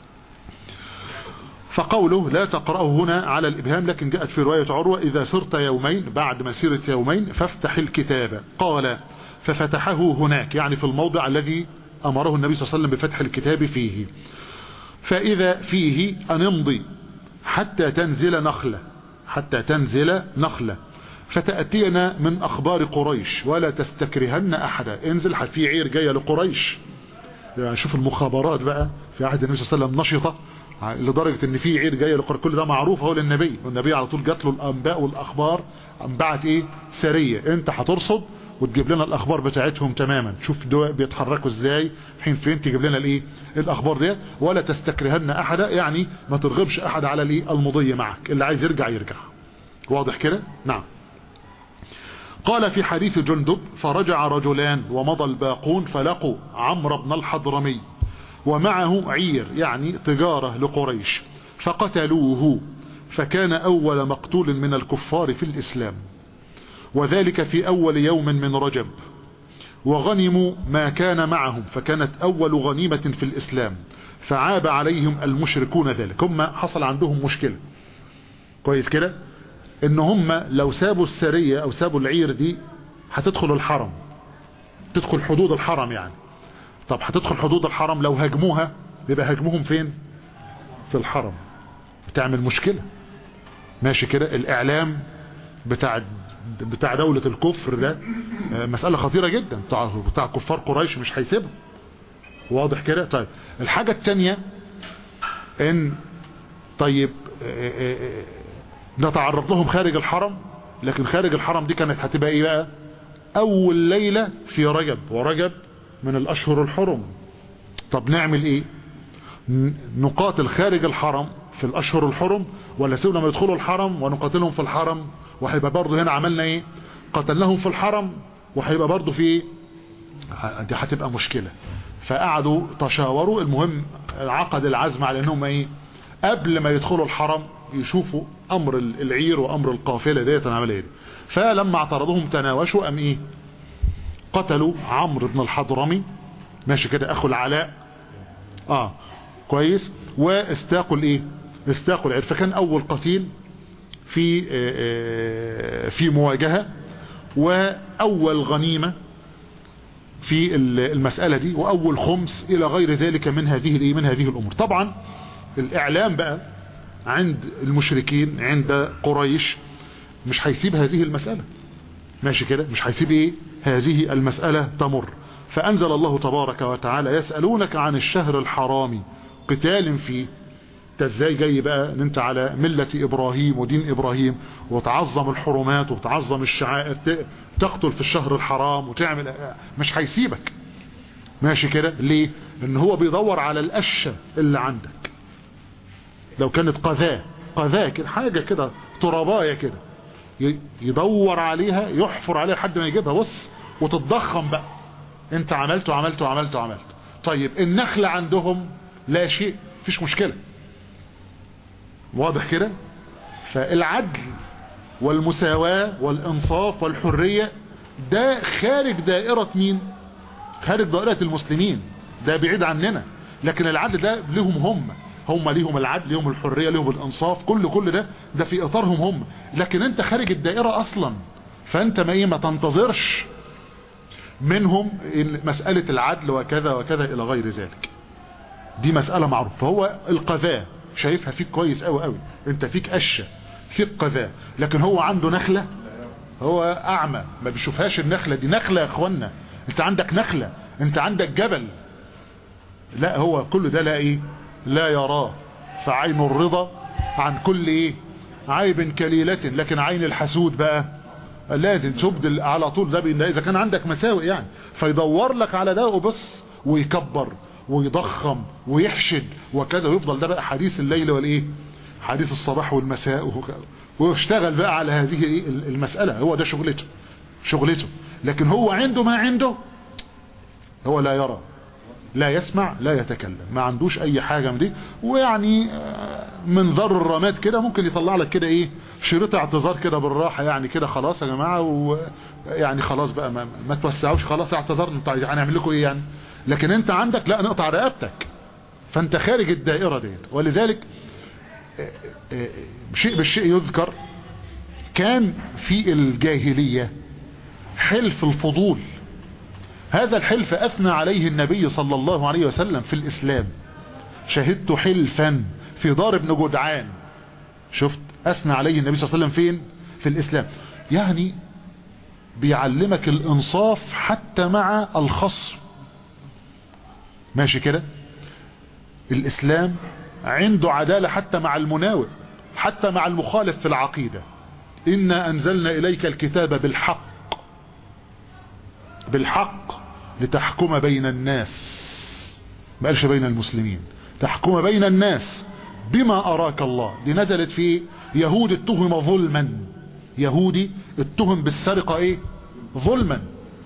فقوله لا تقرأه هنا على الإبهام لكن جاءت في رواية عروة إذا سرت يومين بعد مسيرة يومين فافتح الكتاب قال ففتحه هناك يعني في الموضع الذي أمره النبي صلى الله عليه وسلم بفتح الكتاب فيه فإذا فيه أن امضي حتى تنزل نخلة حتى تنزل نخلة فتأتينا من أخبار قريش ولا تستكرهن أحدا انزل في عير جاية لقريش يعني شوف المخابرات بقى في عهد النبي صلى الله عليه وسلم نشطة لدرجة ان في عير جاية لقريش كل ده معروف هو للنبي والنبي على طول جات له الأنباء والأخبار انبعت ايه سرية انت هترصد وتجيب لنا الاخبار بتاعتهم تماما شوف دول بيتحركوا ازاي حين فين تجيب لنا الايه الاخبار دي ولا تستكرهن احدا يعني ما ترغبش احد على الايه المضي معك اللي عايز يرجع يرجع واضح كده نعم قال في حديث جندب فرجع رجلان ومضى الباقون فلقوا عمرو بن الحضرمي ومعه عير يعني تجارة لقريش فقتلوه فكان أول مقتول من الكفار في الإسلام وذلك في أول يوم من رجب وغنموا ما كان معهم فكانت أول غنيمة في الإسلام فعاب عليهم المشركون ذلك هم حصل عندهم مشكلة كويس كده ان هم لو سابوا السرية او سابوا العير دي هتدخل الحرم تدخل حدود الحرم يعني طب هتدخل حدود الحرم لو هاجموها يبقى هاجموهم فين في الحرم بتعمل مشكلة ماشي كده الاعلام بتاع بتاع دولة الكفر ده مسألة خطيرة جدا بتاع, بتاع كفار قريش مش هيسيبهم واضح كده طيب الحاجة التانية ان طيب نتعرض لهم خارج الحرم لكن خارج الحرم دي كانت هتبقى ايه بقى اول ليلة في رجب ورجب من الاشهر الحرم طب نعمل ايه نقاتل خارج الحرم في الاشهر الحرم ولا سيبنا ما يدخلوا الحرم ونقاتلهم في الحرم وهيبقى برضه هنا عملنا ايه قتلناهم في الحرم وهيبقى برضه في ايه دي هتبقى مشكلة فقعدوا تشاوروا المهم عقد العزم على انهم ايه قبل ما يدخلوا الحرم يشوفوا امر العير وامر القافلة ديت العملية دي فلما اعترضوهم تناوشوا ام ايه قتلوا عمرو بن الحضرمي ماشي كده اخو العلاء اه كويس واستاقوا الايه استاقوا العير فكان اول قتيل في في مواجهة واول غنيمة في المسألة دي واول خمس الى غير ذلك من هذه من هذه الامور طبعا الاعلام بقى عند المشركين عند قريش مش هيسيب هذه المسألة ماشي كده مش هيسيب ايه هذه المسألة تمر فانزل الله تبارك وتعالى يسألونك عن الشهر الحرام قتال فيه انت ازاي جاي بقى ان انت على ملة ابراهيم ودين ابراهيم وتعظم الحرمات وتعظم الشعائر تقتل في الشهر الحرام وتعمل مش هيسيبك ماشي كده ليه ان هو بيدور على القشة اللي عندك لو كانت قذاة قذاة كده حاجة كده تراباية كده يدور عليها يحفر عليها لحد ما يجيبها بص وتتضخم بقى انت عملت وعملت وعملت وعملت طيب النخلة عندهم لا شيء فيش مشكلة واضح كده فالعدل والمساواة والانصاف والحرية ده خارج دائرة مين خارج دائرة المسلمين ده بعيد عننا لكن العدل ده لهم هم هم ليهم العدل ليهم الحرية ليهم الانصاف كل كل ده ده في اطارهم هم لكن انت خارج الدائرة اصلا فانت ما ايه ما تنتظرش منهم مسألة العدل وكذا وكذا الى غير ذلك دي مسألة معروفة فهو القذاة شايفها فيك كويس قوي قوي انت فيك قشة فيك قذاة لكن هو عنده نخلة هو اعمى ما بيشوفهاش النخلة دي نخلة يا اخوانا انت عندك نخلة انت عندك جبل لا هو كل ده لا ايه لا يراه فعين الرضا عن كل ايه عيب كليلة لكن عين الحسود بقى لازم تبدل على طول ده بإن اذا كان عندك مساوئ يعني فيدور لك على ده وبس ويكبر ويضخم ويحشد وكذا ويفضل ده بقى حديث الليل والايه حديث الصباح والمساء ويشتغل بقى على هذه ايه المسألة هو ده شغلته شغلته لكن هو عنده ما عنده هو لا يرى لا يسمع لا يتكلم ما عندوش اي حاجة من دي ويعني من ذر الرماد كده ممكن يطلع لك كده ايه شريط اعتذار كده بالراحة يعني كده خلاص يا جماعة ويعني خلاص بقى ما, ما توسعوش خلاص اعتذرنا انتوا عايزين هنعمل لكم ايه يعني لكن انت عندك لا نقطع رقبتك فانت خارج الدائرة ديت ولذلك شيء بالشيء يذكر كان في الجاهلية حلف الفضول هذا الحلف أثنى عليه النبي صلى الله عليه وسلم في الإسلام شهدت حلفا في دار ابن جدعان شفت أثنى عليه النبي صلى الله عليه وسلم فين في الإسلام يعني بيعلمك الإنصاف حتى مع الخصم ماشي كده الإسلام عنده عدالة حتى مع المناوئ حتى مع المخالف في العقيدة إنا أنزلنا إليك الكتاب بالحق بالحق لتحكم بين الناس ما قالش بين المسلمين تحكم بين الناس بما أراك الله دي نزلت في يهود اتهم ظلما يهودي اتهم بالسرقة ايه ظلما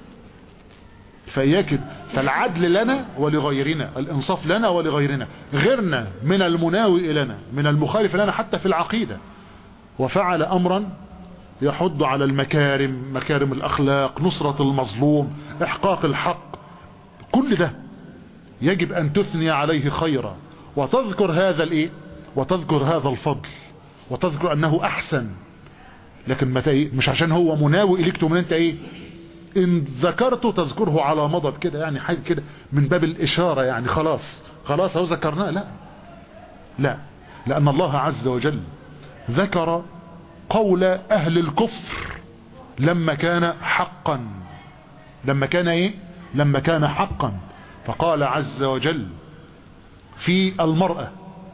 فإياك فالعدل لنا ولغيرنا الانصاف لنا ولغيرنا غيرنا من المناوئ لنا من المخالف لنا حتى في العقيدة وفعل امرا يحض على المكارم مكارم الاخلاق نصرة المظلوم احقاق الحق كل ده يجب ان تثني عليه خيرا وتذكر هذا الايه وتذكر هذا الفضل وتذكر انه احسن لكن متى ايه مش عشان هو مناوئ ليك تقوم انت ايه ان ذكرته تذكره على مضض كده يعني حاجة كده من باب الاشارة يعني خلاص خلاص هو ذكرناه لا لا لان الله عز وجل ذكر قول اهل الكفر لما كان حقا لما كان ايه لما كان حقا فقال عز وجل في المرأة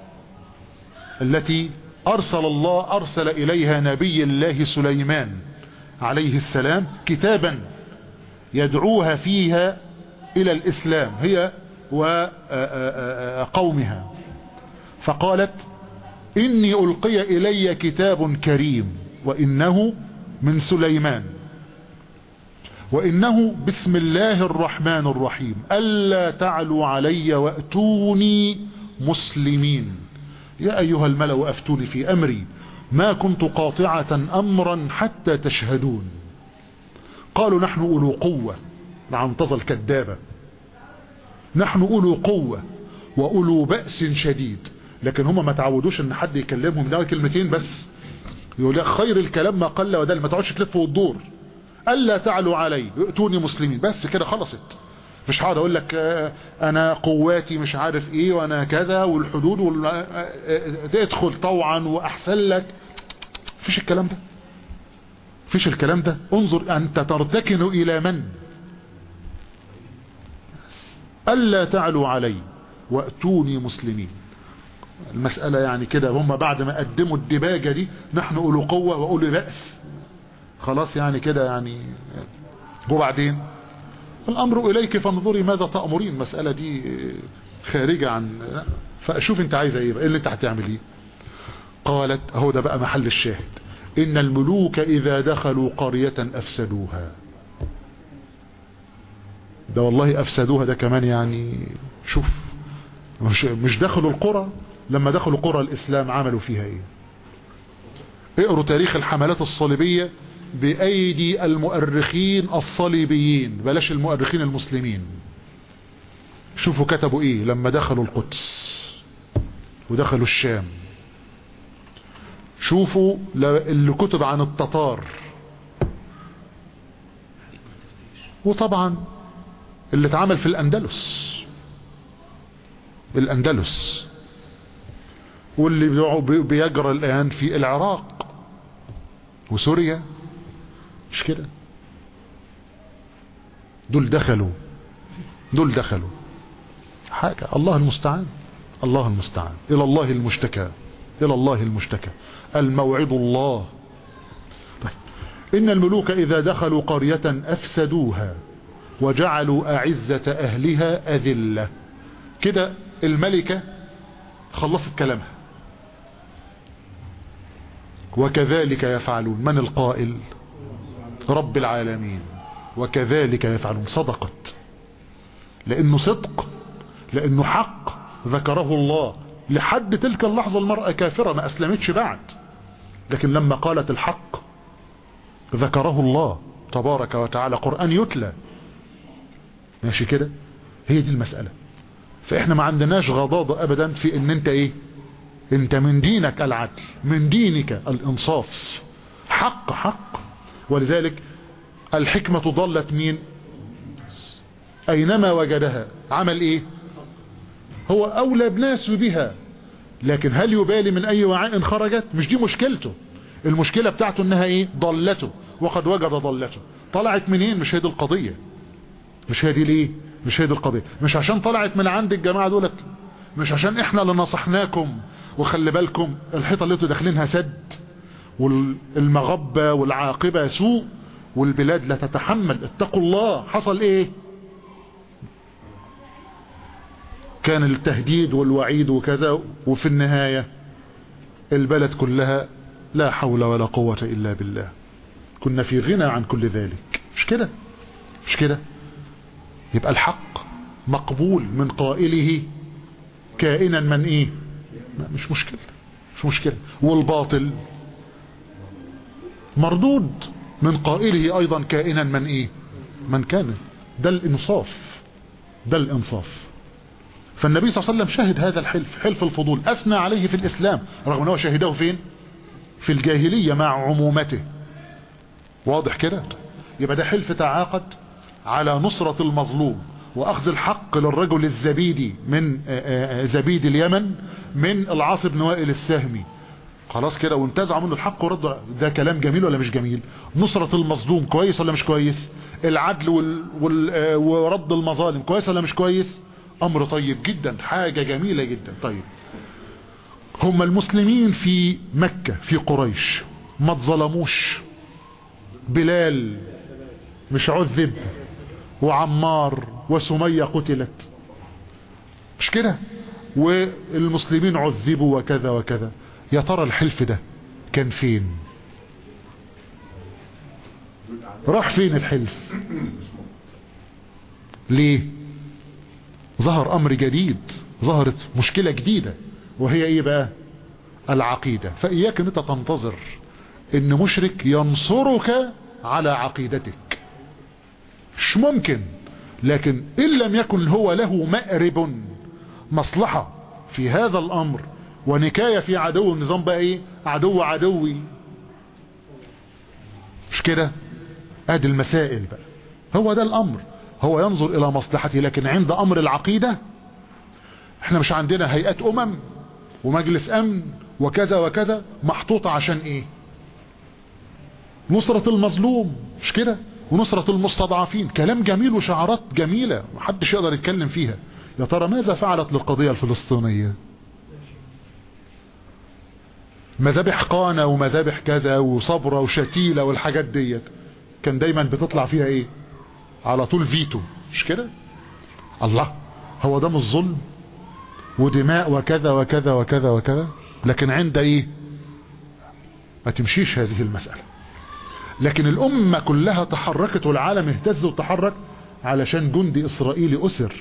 التي ارسل الله ارسل اليها نبي الله سليمان عليه السلام كتابا يدعوها فيها الى الاسلام هي وقومها فقالت اني القي الي كتاب كريم وانه من سليمان وانه بسم الله الرحمن الرحيم الا تعلوا علي واتوني مسلمين يا ايها الملأ افتوني في امري ما كنت قاطعة امرا حتى تشهدون قالوا نحن اولو قوة العنطزة الكذابة نحن اولو قوة واولو بأس شديد لكن هم ما تعودوش ان حد يكلمهم ده كلمتين بس يقول لك خير الكلام ما قل ودل ما تقعدش تلف وتدور الا تعلوا علي ائتوني مسلمين بس كده خلصت مش هقعد اقول لك انا قواتي مش عارف ايه وانا كذا والحدود وال... تدخل طوعا واحسن لك فيش الكلام ده فيش الكلام ده انظر انت ترتكن الى من الا تعلوا علي واتوني مسلمين المسألة يعني كده هم بعد ما قدموا الدباجة دي نحن أولو قوة وأولو بأس خلاص يعني كده يعني وبعدين الأمر إليك فانظري ماذا تأمرين المسألة دي خارجة عن فأشوف انت عايزة ايه بقى اللي انت هتعمل ايه قالت اهو ده بقى محل الشاهد إن الملوك إذا دخلوا قرية أفسدوها ده والله أفسدوها ده كمان يعني شوف مش, مش دخلوا القرى لما دخلوا قرى الإسلام عملوا فيها ايه اقروا تاريخ الحملات الصليبية بأيدي المؤرخين الصليبيين بلاش المؤرخين المسلمين شوفوا كتبوا ايه لما دخلوا القدس ودخلوا الشام شوفوا اللي كتب عن التتار وطبعا اللي اتعمل في الأندلس الأندلس واللي بيجرى الآن في العراق وسوريا مش كده دول دخلوا دول دخلوا حاجة الله المستعان الله المستعان إلى الله المشتكى إلى الله المشتكى الموعد الله طيب إن الملوك إذا دخلوا قرية أفسدوها وجعلوا أعزة أهلها أذلة كده الملكة خلصت كلامها وكذلك يفعلون من القائل رب العالمين وكذلك يفعلون صدقت لانه صدق لانه حق ذكره الله لحد تلك اللحظة المرأة كافرة ما اسلمتش بعد لكن لما قالت الحق ذكره الله تبارك وتعالى قرآن يتلى ماشي كده هي دي المسألة فاحنا ما عندناش غضاضة ابدا في ان انت ايه انت من دينك العدل من دينك الانصاف حق حق ولذلك الحكمة ضلت مين اينما وجدها عمل ايه هو اولى بناس بها لكن هل يبالي من اي وعاء خرجت مش دي مشكلته المشكلة بتاعته انها ايه ضلته وقد وجد ضلته طلعت منين مش هي دي القضية مش هي دي ليه مش هي دي القضية مش عشان طلعت من عند الجماعة دولت مش عشان احنا اللي نصحناكم وخلي بالكم الحيطة اللي انتوا داخلينها سد والمغبة والعاقبة سوء والبلاد لا تتحمل اتقوا الله حصل ايه كان التهديد والوعيد وكذا وفي النهاية البلد كلها لا حول ولا قوة إلا بالله كنا في غنى عن كل ذلك مش كده مش كده يبقى الحق مقبول من قائله كائنا من ايه مش مشكلة مش مشكلة والباطل مردود من قائله ايضا كائنا من ايه من كان ده الانصاف ده الانصاف فالنبي صلى الله عليه وسلم شهد هذا الحلف حلف الفضول اثنى عليه في الاسلام رغم انه شهده فين في الجاهلية مع عمومته واضح كده يبقى ده حلف تعاقد على نصرة المظلوم واخذ الحق للرجل الزبيدي من زبيد اليمن من العاص بن وائل السهمي خلاص كده وانتزعوا منه الحق ورد ده كلام جميل ولا مش جميل نصرة المظلوم كويس ولا مش كويس العدل وال... وال... ورد المظالم كويس ولا مش كويس امر طيب جدا حاجة جميلة جدا طيب هم المسلمين في مكة في قريش ما تظلموش بلال مش عذب وعمار وسمية قتلت مش كده والمسلمين عذبوا وكذا وكذا يا ترى الحلف ده كان فين راح فين الحلف ليه ظهر امر جديد ظهرت مشكلة جديدة وهي ايه بقى العقيدة فاياك ان انت تنتظر ان مشرك ينصرك على عقيدتك مش ممكن لكن ان لم يكن هو له مأرب مصلحة في هذا الامر ونكاية في عدو النظام بقى ايه عدو عدوي مش كده ادي المسائل بقى هو ده الامر هو ينظر الى مصلحته لكن عند امر العقيدة احنا مش عندنا هيئات امم ومجلس امن وكذا وكذا محطوطة عشان ايه نصرة المظلوم مش كده ونصرة المستضعفين كلام جميل وشعارات جميلة محدش يقدر يتكلم فيها يا ترى ماذا فعلت للقضية الفلسطينية مذابح قانة ومذابح كذا وصبرة وشتيلة والحاجات ديت كان دايما بتطلع فيها ايه على طول فيتو مش كده الله هو ده مش ظلم ودماء وكذا وكذا وكذا وكذا لكن عند ايه ما تمشيش هذه المسألة لكن الامة كلها تحركت والعالم اهتز وتحرك علشان جندي اسرائيلي اسر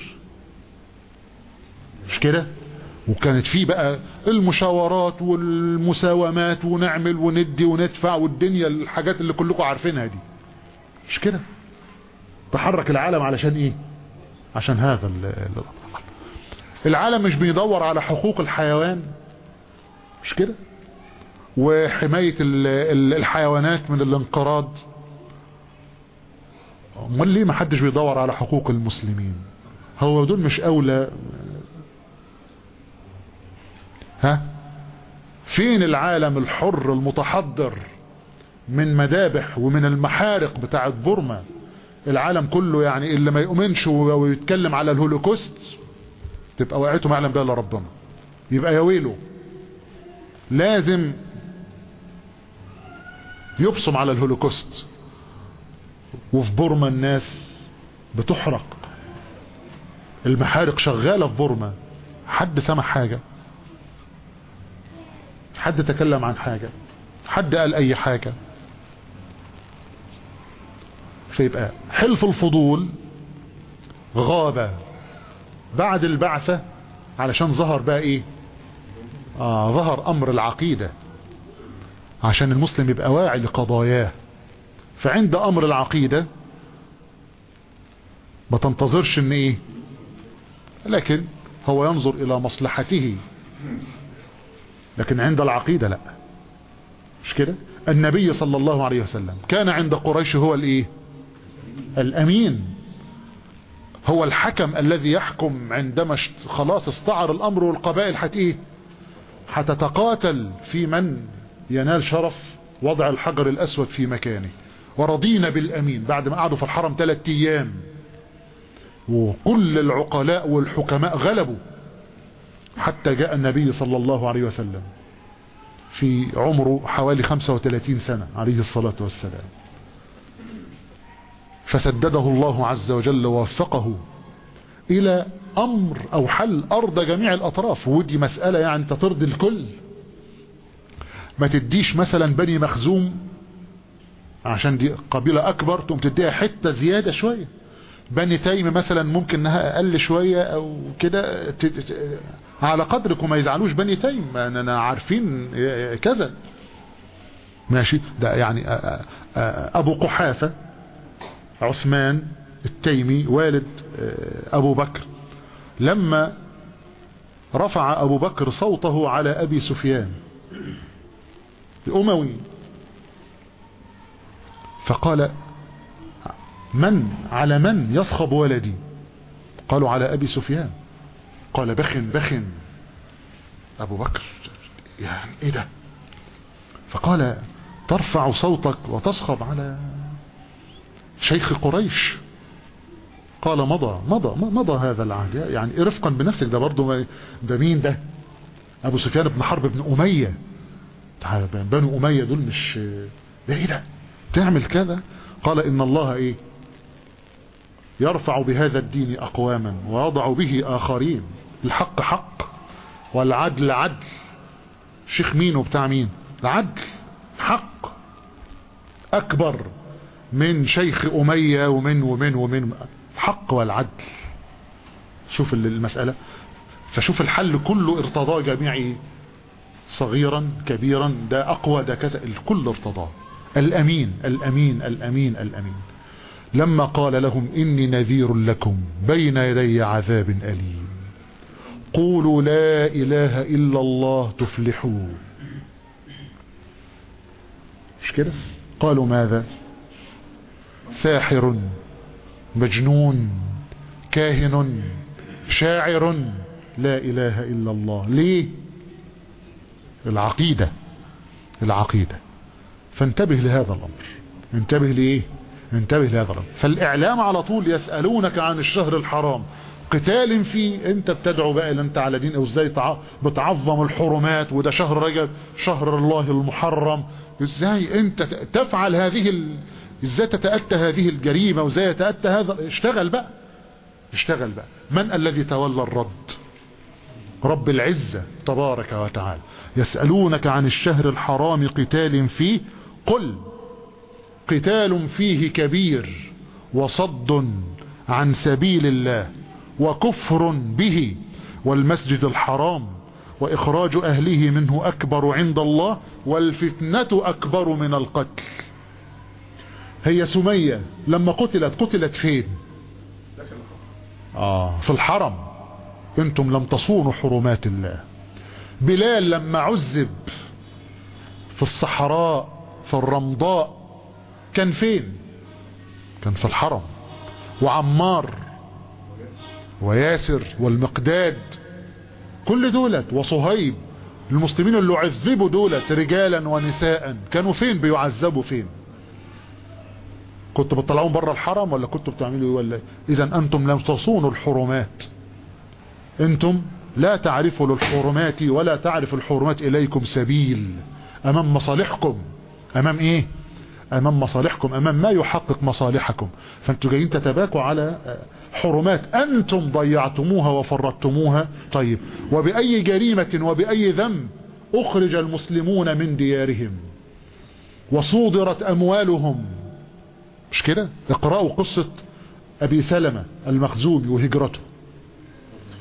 مش كده وكانت فيه بقى المشاورات والمساومات ونعمل وندي وندفع والدنيا الحاجات اللي كلكم عارفينها دي مش كده تحرك العالم علشان ايه عشان هذا الامر العالم مش بيدور على حقوق الحيوان مش كده وحماية الحيوانات من الانقراض امال ليه ما حدش بيدور على حقوق المسلمين هو دول مش اولى ها فين العالم الحر المتحضر من مذابح ومن المحارق بتاعت بورما العالم كله يعني اللي ما يؤمنش ويتكلم على الهولوكوست تبقى وقعته ما يعلم بها الا ربنا يبقى يا ويله لازم يبصم على الهولوكوست وفي بورما الناس بتحرق المحارق شغالة في بورما حد سمع حاجة حد تكلم عن حاجة حد قال اي حاجة فيبقى حلف الفضول غاب بعد البعثة علشان ظهر بقى ايه آه ظهر امر العقيدة عشان المسلم يبقى واعي لقضاياه فعند امر العقيدة ما تنتظرش ان ايه لكن هو ينظر الى مصلحته لكن عند العقيدة لا مش كده النبي صلى الله عليه وسلم كان عند قريش هو الايه الامين هو الحكم الذي يحكم عندما خلاص استعر الامر والقبائل حت ايه هتتقاتل في من ينال شرف وضع الحجر الاسود في مكانه ورضينا بالامين بعد ما قعدوا في الحرم ثلاث ايام وكل العقلاء والحكماء غلبوا حتى جاء النبي صلى الله عليه وسلم في عمره حوالي 35 سنة عليه الصلاة والسلام فسدده الله عز وجل ووفقه الى امر او حل ارض جميع الاطراف ودي مسألة يعني تطرد الكل ما تديش مثلا بني مخزوم عشان دي قبيلة اكبر تقوم تديها حتة زيادة شوية بني تيم مثلا ممكن انها اقل شوية او كده على قدرك وما يزعلوش بني تيم اننا عارفين كذا ماشي ده يعني ابو قحافة عثمان التيمي والد ابو بكر لما رفع ابو بكر صوته على ابي سفيان الاموي فقال من على من يصخب ولدي قالوا على ابي سفيان قال بخن بخن ابو بكر يعني ايه ده فقال ترفع صوتك وتصخب على شيخ قريش قال مضى مضى مضى هذا العهد يعني رفقا بنفسك ده برضه ده مين ده ابو سفيان بن حرب بن امية بنو امية دول مش ده ايه ده تعمل كذا قال ان الله ايه يرفع بهذا الدين اقواما ويضع به اخرين الحق حق والعدل عدل شيخ مين وبتاع مين العدل حق اكبر من شيخ امية ومن ومن ومن الحق والعدل شوف المسألة فشوف الحل كله ارتضاه جميعي صغيرا كبيرا ده اقوى ده كذا الكل ارتضاه الامين الامين الامين الامين لما قال لهم اني نذير لكم بين يدي عذاب اليم قولوا لا اله الا الله تفلحوا مش كده قالوا ماذا ساحر مجنون كاهن شاعر لا اله الا الله ليه العقيدة العقيدة فانتبه لهذا الامر انتبه ليه انتبه لهذا الامر فالاعلام على طول يسألونك عن الشهر الحرام قتال فيه انت بتدعو بقى انت على دين او ازاي بتعظم الحرمات وده شهر رجب شهر الله المحرم ازاي انت تفعل هذه ال... ازاي تتأتى هذه الجريمة وازاي يتأتى هذا اشتغل بقى اشتغل بقى من الذي تولى الرد رب العزة تبارك وتعالى يسألونك عن الشهر الحرام قتال فيه قل قتال فيه كبير وصد عن سبيل الله وكفر به والمسجد الحرام وإخراج أهله منه أكبر عند الله والفتنة أكبر من القتل هي سمية لما قتلت قتلت فين آه في الحرم انتم لم تصونوا حرمات الله بلال لما عذب في الصحراء في الرمضاء كان فين كان في الحرم وعمار وياسر والمقداد كل دولت وصهيب المسلمين اللي عذبوا دولت رجالا ونساء كانوا فين بيعذبوا فين كنتوا بتطلعون بره الحرم ولا كنتوا بتعملوا ايه ولا اذا انتم لم تصونوا الحرمات انتم لا تعرفوا للحرمات ولا تعرف الحرمات اليكم سبيل امام مصالحكم امام ايه امام مصالحكم امام ما يحقق مصالحكم فانتوا جايين تتباكوا على حرمات انتم ضيعتموها وفرطتموها طيب وباي جريمة وباي ذنب اخرج المسلمون من ديارهم وصودرت اموالهم مش كده اقرأوا قصة ابي سلمة المخزومي وهجرته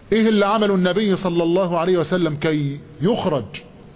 ايه اللي عمله النبي صلى الله عليه وسلم كي يخرج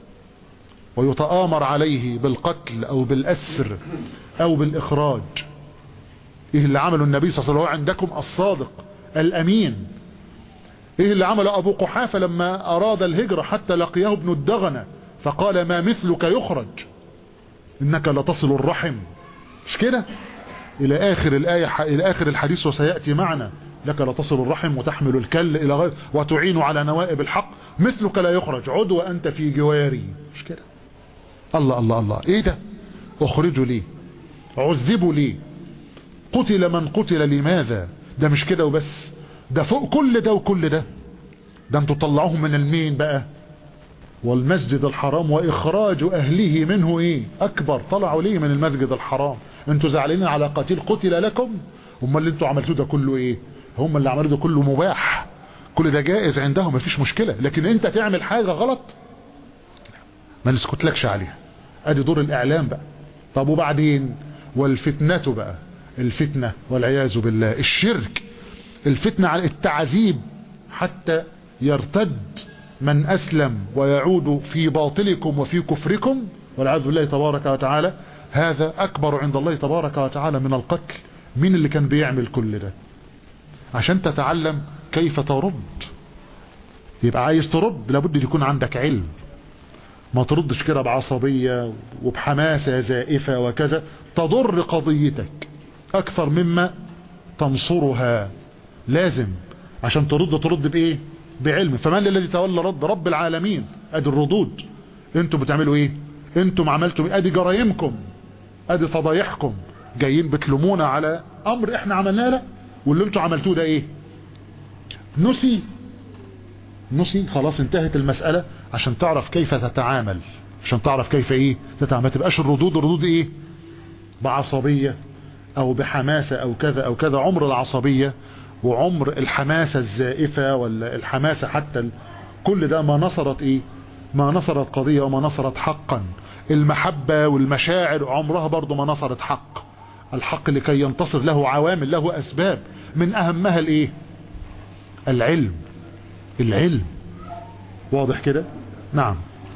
ويتآمر عليه بالقتل او بالأسر او بالاخراج ايه اللي عمله النبي صلى الله عليه وسلم عندكم الصادق الامين ايه اللي عمله ابو قحافة لما اراد الهجرة حتى لقيه ابن الدغنة فقال ما مثلك يخرج انك لتصل الرحم مش كده الى اخر الاية الى اخر الحديث وسيأتي معنا لك لتصل الرحم وتحمل الكل الى غير وتعين على نوائب الحق مثلك لا يخرج عد وانت في جواري مش كده الله الله الله ايه ده اخرجوا ليه عذبوا ليه قتل من قتل لماذا ده مش كده وبس ده فوق كل ده وكل ده ده انتوا طلعوهم من المين بقى والمسجد الحرام واخراج اهله منه ايه اكبر طلعوا ليه من المسجد الحرام انتوا زعلانين على قتيل قتل لكم هم اللي انتوا عملتوه ده كله ايه هم اللي عملوه ده كله مباح كل ده جائز عندهم مفيش مشكلة لكن انت تعمل حاجة غلط ما نسكتلكش عليها ادي دور الاعلام بقى طب وبعدين والفتنة بقى الفتنة والعياذ بالله الشرك الفتنة على التعذيب حتى يرتد من أسلم ويعود في باطلكم وفي كفركم والعياذ بالله تبارك وتعالى هذا أكبر عند الله تبارك وتعالى من القتل مين اللي كان بيعمل كل ده عشان تتعلم كيف ترد يبقى عايز ترد لابد يكون عندك علم ما تردش كده بعصبية وبحماسة زائفة وكذا تضر قضيتك أكثر مما تنصرها لازم عشان ترد ترد بإيه بعلم فمن الذي تولى رد رب العالمين ادي الردود انتم بتعملوا ايه انتم عملتم ايه ادي جرايمكم ادي فضايحكم جايين بتلومونا على امر احنا عملناه لا واللي انتم عملتوه ده ايه نسي نسي خلاص انتهت المسألة عشان تعرف كيف تتعامل عشان تعرف كيف ايه تتعامل ما تبقاش الردود الردود ايه بعصبية او بحماسة او كذا او كذا عمر العصبية وعمر الحماسة الزائفة ولا الحماسة حتى ال... كل ده ما نصرت ايه ما نصرت قضية وما نصرت حقا المحبة والمشاعر عمرها برضو ما نصرت حق الحق لكي ينتصر له عوامل له اسباب من اهمها الايه العلم العلم واضح كده نعم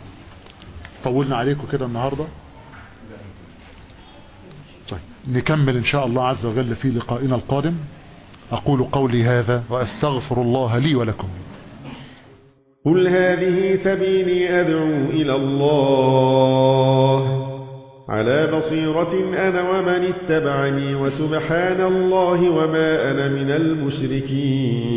طولنا عليكم كده النهاردة طيب نكمل ان شاء الله عز وجل في لقائنا القادم أقول قولي هذا وأستغفر الله لي ولكم قل هذه سبيلي أدعو إلى الله على بصيرة أنا ومن اتبعني وسبحان الله وما أنا من المشركين